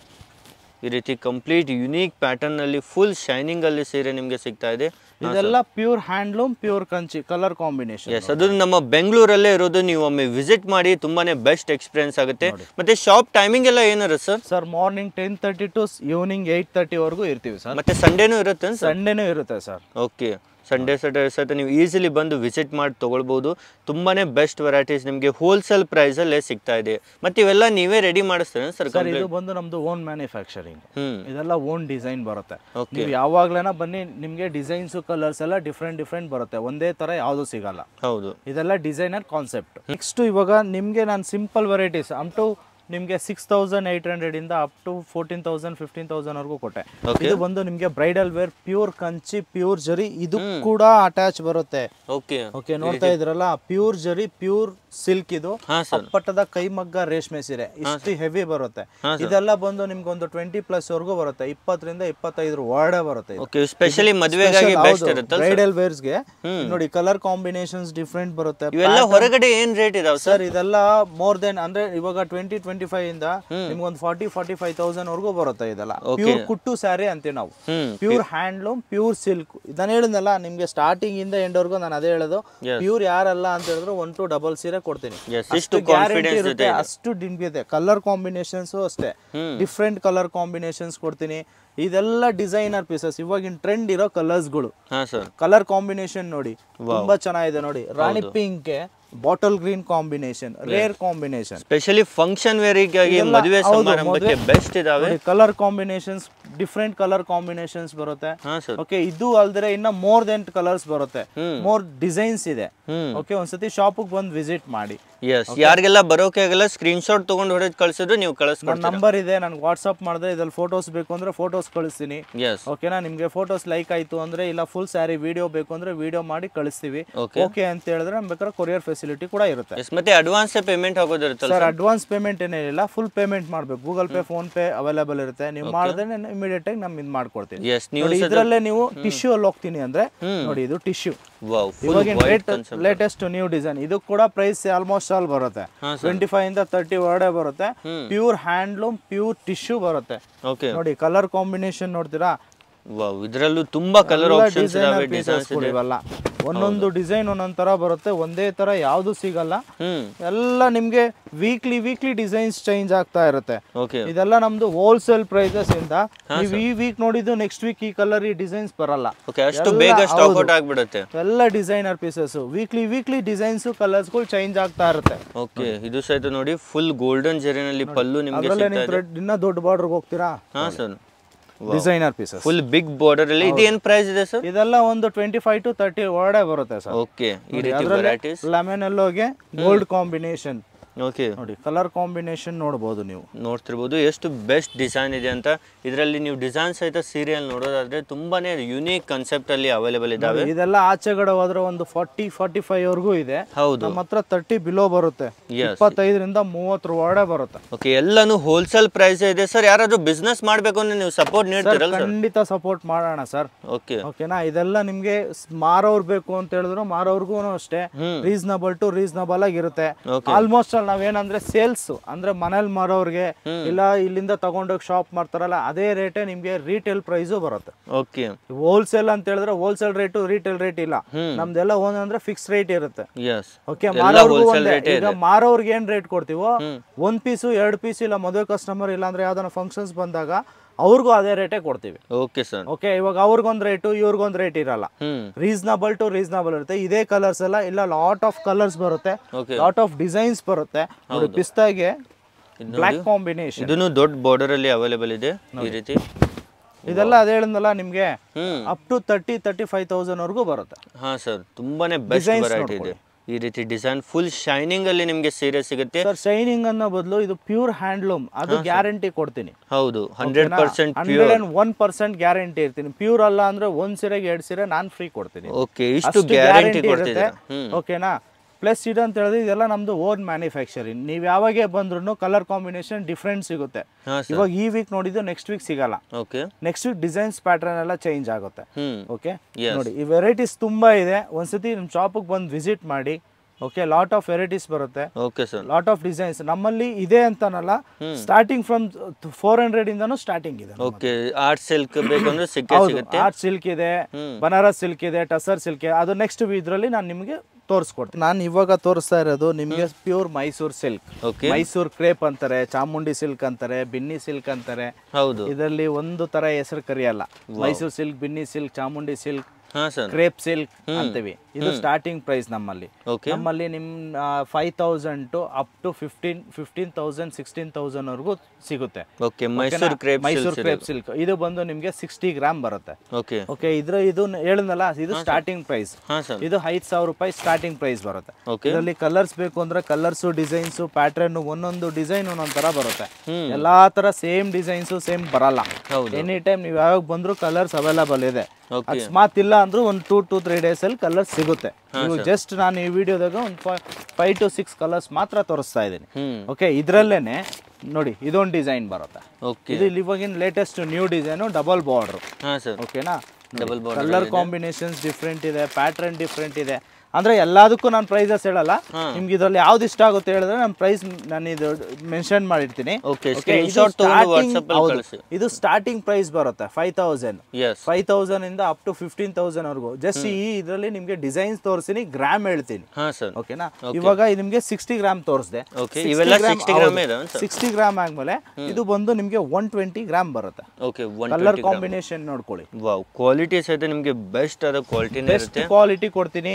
ಈ ರೀತಿ ಕಂಪ್ಲೀಟ್ ಯುನೀಕ್ ಪ್ಯಾಟರ್ನ್ ಅಲ್ಲಿ ಫುಲ್ ಶೈನಿಂಗ್ ಅಲ್ಲಿ ಸೀರೆ ನಿಮ್ಗೆ ಸಿಗ್ತಾ ಇದೆ ಇದೆಲ್ಲ pure handloom pure Kanchi colour combination yes ಅದು ನಮ್ಮ ಬೆಂಗಳೂರಲ್ಲೇ ಇರೋದು ನೀವು ಒಮ್ಮೆ ವಿಸಿಟ್ ಮಾಡಿ ತುಂಬಾನೇ ಬೆಸ್ಟ್ ಎಕ್ಸ್ಪೀರಿಯನ್ಸ್ ಆಗುತ್ತೆ ಮತ್ತೆ ಶಾಪ್ ಟೈಮಿಂಗ್ ಎಲ್ಲ ಏನಿರುತ್ತೆ sir sir morning ten thirty to evening eight thirty ವರೆಗೂ ಇರ್ತೀವಿ ಸರ್ ಮತ್ತೆ ಸಂಡೇನೂ ಇರುತ್ತೆ ಸರ್ ಸಂಡೇನೂ ಇರುತ್ತೆ ಸರ್ ಓಕೆ ಸಂಡೇ ಸ್ಯಾಟರ್ಡೆ ಸಹಿತ ನೀವು ಈಸಿಲಿ ಬಂದು ವಿಸಿಟ್ ಮಾಡಿ ತೊಗೊಳ್ಬೋದು ತುಂಬಾನೇ ಬೆಸ್ಟ್ ವೆರೈಟೀಸ್ ನಿಮಗೆ ಹೋಲ್ಸೇಲ್ ಪ್ರೈಸಲ್ಲೇ ಸಿಗ್ತಾ ಇದೆ ಮತ್ತೆ ಇವೆಲ್ಲ ನೀವೇ ರೆಡಿ ಮಾಡಿಸ್ತೀರಾ ಸರ್ ಸರ್ ಇದು ಬಂದು ನಮ್ದು ಓನ್ ಮ್ಯಾನುಫ್ಯಾಕ್ಚರಿಂಗ್ ಹ್ಮ್ ಇದೆಲ್ಲ ಓನ್ ಡಿಸೈನ್ ಬರುತ್ತೆ Okay. ನೀವು ಯಾವಾಗ್ಲೇನ ಬನ್ನಿ ನಿಮಗೆ ಡಿಸೈನ್ಸ್ ಕಲರ್ಸ್ ಎಲ್ಲ ಡಿಫ್ರೆಂಟ್ ಡಿಫ್ರೆಂಟ್ ಬರುತ್ತೆ ಒಂದೇ ತರ ಯಾವುದು ಸಿಗಲ್ಲ ಹೌದು ಇದೆಲ್ಲ ಡಿಸೈನರ್ ಕಾನ್ಸೆಪ್ಟ್ ನೆಕ್ಸ್ಟ್ ಇವಾಗ ನಿಮಗೆ ನಾನು ಸಿಂಪಲ್ ವೆರೈಟೀಸ್ ಅಪ್ ಟು ನಿಮಗೆ ಸಿಕ್ಸ್ ತೌಸಂಡ್ ಏಯ್ಟ್ ಹಂಡ್ರೆಡ್ ಇಂದ up to fourteen thousand fifteen thousand ವರೆಗೂ ಕೊಟ್ಟೆ Okay. ಇದು ಬಂದು ನಿಮಗೆ bridal wear pure Kanchi pure zari ಇದು ಕೂಡ ಅಟ್ಯಾಚ್ ಬರುತ್ತೆ ಓಕೆ ಓಕೆ ನೋಡ್ತಾ ಇದ್ರಲ್ಲ ಪ್ಯೂರ್ ಜರಿ ಪ್ಯೂರ್ ಸಿಲ್ಕ್ ಇದು ಹಾ ಸರ್ ಅಪ್ಪಟ್ಟದ ಕೈಮಗ್ಗ ರೇಷ್ಮೆ ಸೀರೆ ಇಷ್ಟು ಹೆವಿ ಬರುತ್ತೆ ಹಾ, ಇದೆಲ್ಲ ಬಂದು ನಿಮ್ಗೆ ಒಂದು ಟ್ವೆಂಟಿ ಪ್ಲಸ್ ವರೆಗೂ ಬರುತ್ತೆ ಇಪ್ಪತ್ತರಿಂದ ಇಪ್ಪತ್ತೈದರ ಒಳಗಡೆ ಬರುತ್ತೆ ಓಕೆ ಸ್ಪೆಷಲಿ ಮದುವೆಗಾಗಿ ಬೆಸ್ಟ್ ಇರುತ್ತಲ್ಲ ಬ್ರೈಡಲ್ ವೇರ್ಸ್ಗೆ ನೋಡಿ ಕಲರ್ ಕಾಂಬಿನೇಷನ್ಸ್ ಡಿಫ್ರೆಂಟ್ ಬರುತ್ತೆ ಇವೆಲ್ಲ ಹೊರಗಡೆ ಏನ್ ರೇಟ್ ಇದಾವೆ ಸರ್ ಸರ್ ಇದೆಲ್ಲ ಮೋರ್ ದೆನ್ ಅಂದ್ರೆ ಇವಾಗ ಟ್ವೆಂಟಿ ಟ್ವೆಂಟಿ ಫೈವ್ ಇಂದ ನಿಮ್ಗೆ ಒಂದು ಫಾರ್ಟಿ ಫಾರ್ಟಿ ಫೈವ್ ತೌಸಂಡ್ ವರೆಗೂ ಬರುತ್ತೆ ಇದೆಲ್ಲ ಪ್ಯೂರ್ ಕುಟ್ಟು ಸ್ಯಾರಿ ಅಂತೀವಿ ನಾವು ಹ್ಮ್ ಪ್ಯೂರ್ ಹ್ಯಾಂಡ್ಲೂಮ್ ಪ್ಯೂರ್ ಸಿಲ್ಕ್ ನಾನು ಹೇಳಿದ್ನಲ್ಲ ನಿಮ್ಗೆ ಸ್ಟಾರ್ಟಿಂಗ್ ಇಂದ ಎಂಡ್ ವರ್ಗೂ ನಾನು ಅದೇ ಹೇಳೋದು Yes. ಪ್ಯೂರ್ ಯಾರಲ್ಲ ಅಂತ ಹೇಳಿದ್ರೆ ಒನ್ ಟು ಡಬಲ್ ಸೀರೆ ಕೊಡ್ತೀನಿ Yes, ಅಷ್ಟು ಇಷ್ಟು ಗ್ಯಾರಂಟಿ confidence ಇರುತ್ತೆ ಜೊತೆ ಅಷ್ಟು ನಿಮ್ಗೆ ಇದೆ ಕಲರ್ ಕಾಂಬಿನೇಷನ್ಸ್ ಅಷ್ಟೇ ಹ್ಮ್. ಡಿಫ್ರೆಂಟ್ ಕಲರ್ ಕಾಂಬಿನೇಷನ್ಸ್ ಕೊಡ್ತೀನಿ ಇದೆಲ್ಲ ಡಿಸೈನರ್ ಪೀಸಸ್ ಇವಾಗಿನ ಟ್ರೆಂಡ್ ಇರೋ ಕಲರ್ಸ್ಗಳು ಹಾ ಸರ್ ಕಲರ್ ಕಾಂಬಿನೇಷನ್ ನೋಡಿ ತುಂಬಾ ಚೆನ್ನಾಗಿದೆ ನೋಡಿ rani pink bottle green combination rare combination specially function ವೇರಿಗಾಗಿ ಇದೆಲ್ಲ ಮದುವೆ ಹೌದು, ಸಮಾರಂಭಕ್ಕೆ ಮದುವೆ- ಬೆಸ್ಟ್ ಇದಾವೆ colour combinations different colour combinations ಬರುತ್ತೆ ಹಾ ಸರ್ ಓಕೆ ಇದು ಅಲ್ದ್ರೆ ಇನ್ನ ಮೋರ್ ದೆನ್ ಕಲರ್ಸ್ ಬರುತ್ತೆ ಹ್ಮ್. ಮೋರ್ ಡಿಸೈನ್ಸ್ ಇದೆ ಹ್ಮ್ ಓಕೆ ಒಂದ್ಸತಿ ಶಾಪಿಗೆ ಬಂದು ವಿಸಿಟ್ ಮಾಡಿ ಎಸ್ ಯಾರಿಗೆಲ್ಲ ಬರೋಕೆ ಆಗಲ್ಲ ಸ್ಕ್ರೀನ್ ಶಾಟ್ ತಗೊಂಡು ಹೊಡೆದು ಕಳ್ಸಿದ್ರು ನೀವು ನನ್ನ ಕಳಿಸ್ಕೊಡ್ತೀರಾ ನಂಬರ್ ಇದೆ ನನಗೆ ವಾಟ್ಸಪ್ ಮಾಡಿದ್ರೆ ಇದ್ರಲ್ಲಿ ಫೋಟೋಸ್ ಬೇಕು ಅಂದ್ರೆ ಫೋಟೋಸ್ ಕಳಿಸ್ತೀನಿ ಎಸ್ ಓಕೆನಾ ನಿಮಗೆ ಫೋಟೋಸ್ ಲೈಕ್ ಆಯ್ತು ಅಂದ್ರೆ ಇಲ್ಲ ಫುಲ್ ಸ್ಯಾರಿ ವಿಡಿಯೋ ಬೇಕು ಅಂದ್ರೆ ವಿಡಿಯೋ ಮಾಡಿ ಕಳಿಸ್ತೀವಿ Okay. ಓಕೆ ಅಂತ ಹೇಳಿದ್ರೆ ನಮ್ ಬೇಕಾದ್ರೆ ಕೊರಿಯರ್ ಫೆಸಿಲಿಟಿ ಕೂಡ ಇರುತ್ತೆ ಎಸ್ ಮತ್ತೆ ಅಡ್ವಾನ್ಸ್ ಪೇಮೆಂಟ್ ಹಾಕೋದಿರುತ್ತಲ್ಲ ಸರ್ ಅಡ್ವಾನ್ಸ್ ಪೇಮೆಂಟ್ ಏನಿಲ್ಲ ಫುಲ್ ಪೇಮೆಂಟ್ ಮಾಡ್ಬೇಕು Google Pay PhonePe available ಇರುತ್ತೆ ನೀವು ಮಾಡಿದ್ರೆ ಇಮಿಡಿಯೇಟ್ ಆಗಿ ನಮ್ ಇದು ಮಾಡ್ಕೊಡ್ತೀನಿ ಎಸ್ ನೀವು ನೋಡಿ ಇದ್ರಲ್ಲೇ ನೀವು ಟಿಶ್ಯೂ ಅಲ್ಲಿ ಹೋಗ್ತೀನಿ ಅಂದ್ರೆ ನೋಡಿ ಇದು ಟಿಶ್ಯೂ ವಾವ್ ಫುಲ್ ಇವಾಗಿನ white late concept latest new design ಇದು ಕೂಡ ಪ್ರೈಸ್ ಆಲ್ಮೋಸ್ಟ್ ಆಲ್ ಬರುತ್ತೆ ಹಾ, ಟ್ವೆಂಟಿ ಫೈವ್ ಇಂದ ತರ್ಟಿ ಒಳಗಡೆ ಬರುತ್ತೆ ಪ್ಯೂರ್ ಹ್ಯಾಂಡ್ಲೂಮ್ ಪ್ಯೂರ್ ಟಿಶ್ಯೂ ಬರುತ್ತೆ ಓಕೆ ನೋಡಿ ಕಲರ್ ಕಾಂಬಿನೇಷನ್ ನೋಡ್ತೀರಾ ವಾವ್ ಇದರಲ್ಲೂ ತುಂಬಾ ಕಲರ್ ಎಲ್ಲ ಆಪ್ಷನ್ಸ್ designer ಇದಾವೆ pieces ಡಿಸೈನ್ಸ್ ಗಳು ಇದೆ ಇವೆಲ್ಲ ಒಂದೊಂದು ಡಿಸೈನ್ ಒಂದೊಂದ್ ತರ ಬರುತ್ತೆ ಒಂದೇ ತರ ಯಾವ್ದು ಸಿಗಲ್ಲ ಹ್ಮ್ ಎಲ್ಲ ನಿಮ್ಗೆ ವೀಕ್ಲಿ ವೀಕ್ಲಿ ಡಿಸೈನ್ಸ್ ಚೇಂಜ್ ಆಗ್ತಾ ಇರುತ್ತೆ ಓಕೆ ಇದೆಲ್ಲ ನಮ್ದು ಹೋಲ್ಸೇಲ್ ಪ್ರೈಸಸ್ ಇಂದ ನೀವು ಈ ವೀಕ್ ನೋಡಿದ್ದು ನೆಕ್ಸ್ಟ್ ವೀಕ್ ಈ ಕಲರ್ ಈ ಡಿಸೈನ್ಸ್ ಬರಲ್ಲ ಓಕೆ ಅಷ್ಟು ಎಲ್ಲ ಬೇಗ ಸ್ಟಾಕ್ ಹೌದು. ಔಟ್ ಆಗ್ಬಿಡುತ್ತೆ ಎಲ್ಲ designer pieces weekly weekly designs ಕಲರ್ಸ್ಗಳು ಚೇಂಜ್ ಆಗ್ತಾ ಇರುತ್ತೆ ಓಕೆ ಇದು ಸಹಿತ ನೋಡಿ ಫುಲ್ ಗೋಲ್ಡನ್ ಜೆರಿನಲ್ಲಿ ಪಲ್ಲು ನಿಮ್ಗೆ ಅದ್ರಲ್ಲೇ ಸಿಗ್ತಾ ನೀವು ಇದೆ ಥ್ರೆಡ್ ಇನ್ನ ದೊಡ್ಡ ಬಾರ್ಡರ್ಗೆ ಹೋಗ್ತೀರಾ ಹಾ sir designer pieces full big border ಅಲ್ಲಿ ಇದು ಏನ್ ಪ್ರೈಸ್ ಇದೆ ಸರ್ ಇದೆಲ್ಲ ಒಂದು ಟ್ವೆಂಟಿ ಫೈವ್ ಟು ತರ್ಟಿ ಒಳಗಡೆ ಬರುತ್ತೆ ಸರ್ ಓಕೆ ಈ ರೀತಿ ವೆರೈಟೀಸ್ ಲೆಮನ್ ಎಲ್ಲೋಗೆ ಗೋಲ್ಡ್ ಕಾಂಬಿನೇಷನ್ ಓಕೆ ನೋಡಿ ಕಲರ್ ಕಾಂಬಿನೇಷನ್ ನೋಡ್ಬೋದು ನೀವು ನೋಡ್ತಿರ್ಬೋದು ಎಷ್ಟು ಬೆಸ್ಟ್ ಡಿಸೈನ್ ಇದೆ ಅಂತ ಇದರಲ್ಲಿ ನೀವು ಡಿಸೈನ್ ಸಹಿತ ಸೀರಿಯಲ್ ನೋಡೋದಾದ್ರೆ ತುಂಬಾನೇ ಯುನೀಕ್ ಕಾನ್ಸೆಪ್ಟ್ ಅಲ್ಲಿ ಅವೈಲೇಬಲ್ ಇದಾವೆ ಇದೆಲ್ಲ ಆಚೆಗಡೆ ಹೋದ್ರೆ ಒಂದು ಫಾರ್ಟಿ ಫಾರ್ಟಿ ಫೈವ್ ವರ್ಗೂ ಇದೆ ಹೌದು ನಮ್ಮ ಹತ್ರ ತರ್ಟಿ ಬಿಲೋ ಬರುತ್ತೆ Yes. ಇಪ್ಪತ್ತೈದರಿಂದ ಮೂವತ್ತರ ಒಳಗಡೆ ಬರುತ್ತೆ ಓಕೆ ಎಲ್ಲಾನು ಹೋಲ್ಸೇಲ್ ಪ್ರೈಸ್ ಇದೆ ಸರ್ ಯಾರಾದ್ರೂ ಬಿಸ್ನೆಸ್ ಮಾಡ್ಬೇಕು ಅಂದ್ರೆ ನೀವು ಸಪೋರ್ಟ್ ನೀಡ್ತೀರಲ್ಲ ಸರ್ ಖಂಡಿತ ಸಪೋರ್ಟ್ ಮಾಡೋಣ ಸರ್ ಓಕೆ ಓಕೆನಾ ಇದೆಲ್ಲ ನಿಮ್ಗೆ ಸ್- ಮಾರೋರ್ ಬೇಕು ಅಂತ ಹೇಳಿದ್ರು ಮಾರೋರ್ಗು ಅಷ್ಟೇ ರೀಸನಬಲ್ ಟು ರೀಸನಬಲ್ ಆಗಿರುತ್ತೆ Okay. ಆಲ್ಮೋಸ್ಟ್ ಅಲ್ಲಿ ನಾವೇನಂದ್ರೆ ಸೇಲ್ಸ್ ಅಂದ್ರೆ ಮನೇಲಿ ಮಾರೋರ್ಗೆ ಇಲ್ಲ ಇಲ್ಲಿಂದ ತಗೊಂಡೋಗಿ ಶಾಪ್ ಮಾಡ್ತಾರಲ್ಲ ಅದೇ ರೇಟೇ ನಿಮ್ಗೆ ರೀಟೇಲ್ ಪ್ರೈಸು ಬರುತ್ತೆ ಓಕೆ ಹೋಲ್ಸೇಲ್ ಅಂತ ಹೇಳಿದ್ರೆ ಹೋಲ್ಸೇಲ್ ರೇಟು ರೀಟೇಲ್ ರೇಟ್ ಇಲ್ಲ ನಮ್ದೆಲ್ಲ ಓನ್ ಅಂದ್ರೆ ಫಿಕ್ಸ್ ರೇಟ್ ಇರುತ್ತೆ ಎಸ್ ಓಕೆ ಎಲ್ಲ ಮಾರೋರ್ಗೂ wholesale ಒಂದೇ. rate ಈಗ ಮಾರೋರ್ಗೆ ಏನ್ ರೇಟ್ ಕೊಡ್ತೀವೋ ಒಂದ್ ಪೀಸು ಎರಡು ಪೀಸ್ ಇಲ್ಲ ಮದುವೆ ಕಸ್ಟಮರ್ ಇಲ್ಲ ಅಂದ್ರೆ ಯಾವ್ದಾನ ಫಂಕ್ಷನ್ಸ್ ಬಂದಾಗ ಅವ್ರಿಗೂ ಅದೇ ರೇಟೇ ಕೊಡ್ತೀವಿ ಓಕೆ ಸರ್ ಓಕೆ ಇವಾಗ ಅವ್ರಿಗೊಂದು ರೇಟು ಇವ್ರಿಗೊಂದು ರೇಟ್ ಇರಲ್ಲ ಹ್ಮ್ ರೀಸನಬಲ್ ಟು ರೀಸನಬಲ್ ಇರುತ್ತೆ ಇದೇ ಕಲರ್ಸ್ ಎಲ್ಲ ಇಲ್ಲ ಲಾಟ್ ಆಫ್ ಕಲರ್ಸ್ ಬರುತ್ತೆ ಓಕೆ ಲಾಟ್ ಆಫ್ ಡಿಸೈನ್ಸ್ ಬರುತ್ತೆ ನೋಡಿ ಪಿಸ್ತಾಗೆ ಬ್ಲ್ಯಾಕ್ ಕಾಂಬಿನೇಷನ್ ಇದನ್ನು ದೊಡ್ಡ ಬಾರ್ಡರ್ ಅಲ್ಲಿ ಅವೈಲೇಬಲ್ ಇದೆ ಈ ರೀತಿ ಇದೆಲ್ಲ ಅದೇ ಹೇಳಿದ್ನಲ್ಲ ನಿಮ್ಗೆ ಹ್ಮ್ up to thirty thirty five thousand ವರ್ಗೂ ಬರುತ್ತೆ ಹಾ ಸರ್ ತುಂಬಾನೇ ಬೆಸ್ಟ್ Designs ವೆರೈಟಿ ಇದೆ ಈ ರೀತಿ ಡಿಸೈನ್ ಫುಲ್ ಶೈನಿಂಗ್ ಅಲ್ಲಿ ನಿಮ್ಗೆ ಸೀರೆ ಸಿಗುತ್ತೆ ಸರ್ ಶೈನಿಂಗ್ ಅನ್ನೋ ಬದಲು ಇದು ಪ್ಯೂರ್ ಹ್ಯಾಂಡ್ಲೂಮ್ ಅದು ಗ್ಯಾರಂಟಿ ಕೊಡ್ತೀನಿ ಹೌದು hundred percent hundred and one percent guarantee ಇರ್ತೀನಿ ಪ್ಯೂರ್ ಅಲ್ಲ ಅಂದ್ರೆ ಒಂದ್ ಸೀರೆಗೆ ಎರಡ್ ಸೀರೆ ನಾನ್ ಫ್ರೀ ಕೊಡ್ತೀನಿ ಓಕೆ ಇಷ್ಟು ಅಷ್ಟು ಗ್ಯಾರಂಟಿ guarantee ಕೊಡ್ತಿದ್ದೀರಾ ಇರುತ್ತೆ. ಹ್ಮ್ ಓಕೆನಾ ಪ್ಲಸ್ ಇದು ಅಂತ ಹೇಳಿದ್ರೆ ಇದೆಲ್ಲ ನಮ್ದು ಓನ್ ಮ್ಯಾನುಫ್ಯಾಕ್ಚರಿಂಗ್ ನೀವು ಯಾವಾಗೇ ಬಂದ್ರು ಕಲರ್ ಕಾಂಬಿನೇಷನ್ ಡಿಫ್ರೆಂಟ್ ಸಿಗುತ್ತೆ ಹಾ ಸರ್ ಇವಾಗ ಈ ವೀಕ್ ನೋಡಿದ್ದು ನೆಕ್ಸ್ಟ್ ವೀಕ್ ಸಿಗಲ್ಲ okay next week designs pattern ಎಲ್ಲ ಚೇಂಜ್ ಆಗುತ್ತೆ ಹ್ಮ್ ಓಕೆ Yes. ನೋಡಿ ಈ ವೆರೈಟೀಸ್ ತುಂಬಾ ಇದೆ ಒಂದ್ಸತಿ ನಿಮ್ಮ ಶಾಪಿಗೆ ಬಂದು ವಿಸಿಟ್ ಮಾಡಿ ಓಕೆ ಲಾಟ್ ಆಫ್ ವೆರೈಟೀಸ್ ಬರುತ್ತೆ okay sir lot of designs ನಮ್ಮಲ್ಲಿ ಇದೆ ಅಂತನಲ್ಲ ಸ್ಟಾರ್ಟಿಂಗ್ ಫ್ರಮ್ ಫೋರ್ ಹಂಡ್ರೆಡ್ ಇಂದನೂ ಸ್ಟಾರ್ಟಿಂಗ್ ಇದೆ ಓಕೆ ಆರ್ಟ್ ಸಿಲ್ಕ್ ಬೇಕಂದ್ರೆ ಸಿಕ್ಕೇ ಹೌದು ಸಿಗುತ್ತೆ ಆರ್ಟ್ ಸಿಲ್ಕ್ ಇದೆ ಬನಾರಸ್ ಸಿಲ್ಕ್ ಇದೆ ಟಸರ್ ಸಿಲ್ಕ್ ಇದೆ ಅದು ನೆಕ್ಸ್ಟ್ ಇದ್ರಲ್ಲಿ ನಾನು ನಿಮಗೆ ತೋರಿಸ್ಕೊಡ್ತೀನಿ ನಾನು ಇವಾಗ ತೋರಿಸ್ತಾ ಇರೋದು ನಿಮಗೆ pure Mysore silk okay Mysore crepe ಅಂತಾರೆ ಚಾಮುಂಡಿ ಸಿಲ್ಕ್ ಅಂತಾರೆ ಬಿನ್ನಿ ಸಿಲ್ಕ್ ಅಂತಾರೆ ಹೌದು ಇದರಲ್ಲಿ ಒಂದು ತರ ಹೆಸರು ಕರೆಯಲ್ಲ Mysore silk Binny silk Chamundi silk ಹಾ ಸರ್ ಕ್ರೇಪ್ ಸಿಲ್ಕ್ ಅಂತೀವಿ ಇದು ಸ್ಟಾರ್ಟಿಂಗ್ ಪ್ರೈಸ್ ನಮ್ಮಲ್ಲಿ ಓಕೆ ನಮ್ಮಲ್ಲಿ ನಿಮ್ five thousand to up to fifteen fifteen thousand sixteen thousand ವರ್ಗೂ ಸಿಗುತ್ತೆ okay Mysuru crepe Mysore crepe silk ಇದು ಬಂದು ನಿಮ್ಗೆ ಸಿಕ್ಸ್ಟಿ ಗ್ರಾಮ್ ಬರುತ್ತೆ ಓಕೆ ಓಕೆ ಇದ್ರ ಇದು ಹೇಳಿದ್ನಲ್ಲ ಇದು ಸ್ಟಾರ್ಟಿಂಗ್ ಪ್ರೈಸ್ ಹಾ ಸರ್ ಇದು ಐದು ಸಾವಿರ ರೂಪಾಯಿ ಸ್ಟಾರ್ಟಿಂಗ್ ಪ್ರೈಸ್ ಬರುತ್ತೆ ಓಕೆ ಇದರಲ್ಲಿ ಕಲರ್ಸ್ ಬೇಕು ಅಂದ್ರೆ ಕಲರ್ಸ್ ಡಿಸೈನ್ಸ್ ಪ್ಯಾಟರ್ನ್ ಒಂದೊಂದು ಡಿಸೈನ್ ಒಂದೊಂದ್ ತರ ಬರುತ್ತೆ ಹ್ಮ್. ಎಲ್ಲಾ ತರ ಸೇಮ್ ಡಿಸೈನ್ಸ್ ಸೇಮ್ ಬರಲ್ಲ ಹೌದು ಎನಿ ಟೈಮ್ ನೀವು ಯಾವಾಗ ಬಂದ್ರು ಕಲರ್ಸ್ ಅವೈಲಬಲ್ ಇದೆ ಓಕೆ ಅಕಸ್ಮಾತ್ ಇಲ್ಲ ಅಂದ್ರೂ ಒಂದು ಟೂ ಟು ತ್ರೀ ಡೇಸ್ ಅಲ್ಲಿ ಕಲರ್ಸ್ ಸಿಗುತ್ತೆ ನೀವು ಜಸ್ಟ್ ನಾನು ಈ ವಿಡಿಯೋದಾಗ ಒಂದು ಫೈವ್ ಟು ಸಿಕ್ಸ್ ಕಲರ್ಸ್ ಮಾತ್ರ ತೋರಿಸ್ತಾ ಇದ್ದೀನಿ ಹ್ಮ್ ಓಕೆ ಇದ್ರಲ್ಲೇನೆ ನೋಡಿ ಇದೊಂದು ಡಿಸೈನ್ ಬರುತ್ತೆ ಓಕೆ ಇದು ಇಲ್ಲಿ ಇವಾಗಿನ latest new design double border ಹಾ ಸರ್ ಓಕೆನಾ double border colour combinations different ಇದೆ ಪ್ಯಾಟರ್ನ್ ಡಿಫ್ರೆಂಟ್ ಇದೆ ಅಂದ್ರೆ ಎಲ್ಲದಕ್ಕೂ ನಾನು ಪ್ರೈಸಸ್ ಹೇಳಲ್ಲ ನಿಮ್ಗೆ ಇದ್ರಲ್ಲಿ ಯಾವ್ದು ಇಷ್ಟ ಆಗುತ್ತೆ ಹೇಳಿದ್ರೆ ನಾನು ಪ್ರೈಸ್ ನಾನು ಇದು ಮೆನ್ಷನ್ ಮಾಡಿರ್ತೀನಿ ಓಕೆ Okay, ಸ್ಕ್ರೀನ್ ಇದು ಶಾಟ್ ತಗೊಂಡು starting- ವಾಟ್ಸಪ್ ಅಲ್ಲಿ ಹೌದು. ಕಳಿಸಿ ಇದು ಸ್ಟಾರ್ಟಿಂಗ್ ಪ್ರೈಸ್ ಬರುತ್ತೆ five thousand yes five thousand ಇಂದ ಅಪ್ ಟು ಫಿಫ್ಟೀನ್ ತೌಸಂಡ್ ವರ್ಗು ಜಸ್ಟ್ ಈ ಇದರಲ್ಲಿ ನಿಮ್ಗೆ ಡಿಸೈನ್ಸ್ ತೋರಿಸ್ತೀನಿ ಗ್ರಾಮ್ ಹೇಳ್ತೀನಿ ಹಾ ಸರ್ ಓಕೆನಾ ಇವಾಗ ಇದು ನಿಮ್ಗೆ ಸಿಕ್ಸ್ಟಿ ಗ್ರಾಮ್ ತೋರಿಸಿದೆ ಓಕೆ ಇವೆಲ್ಲ ಸಿಕ್ಸ್ಟಿ ಗ್ರಾಮ್ ಇದೆ ಸರ್ ಸಿಕ್ಸ್ಟಿ ಗ್ರಾಮ್ ಆದ್ಮೇಲೆ ಇದು ಬಂದು ನಿಮ್ಗೆ ಒನ್ ಟ್ವೆಂಟಿ ಗ್ರಾಮ್ ಬರುತ್ತೆ ಓಕೆ ಒನ್ ಕಲರ್ ಕಾಂಬಿನೇಷನ್ ನೋಡ್ಕೊಳ್ಳಿ ವಾವ್ ಕ್ವಾಲಿಟಿ ಸಹಿತ ನಿಮಗೆ ಬೆಸ್ಟ್ ಆದ ಕ್ವಾಲಿಟಿನೇ ಬೆಸ್ಟ್ ಇರುತ್ತೆ ಕ್ವಾಲಿಟಿ ಕೊಡ್ತೀನಿ ಇದು ಕೂಡ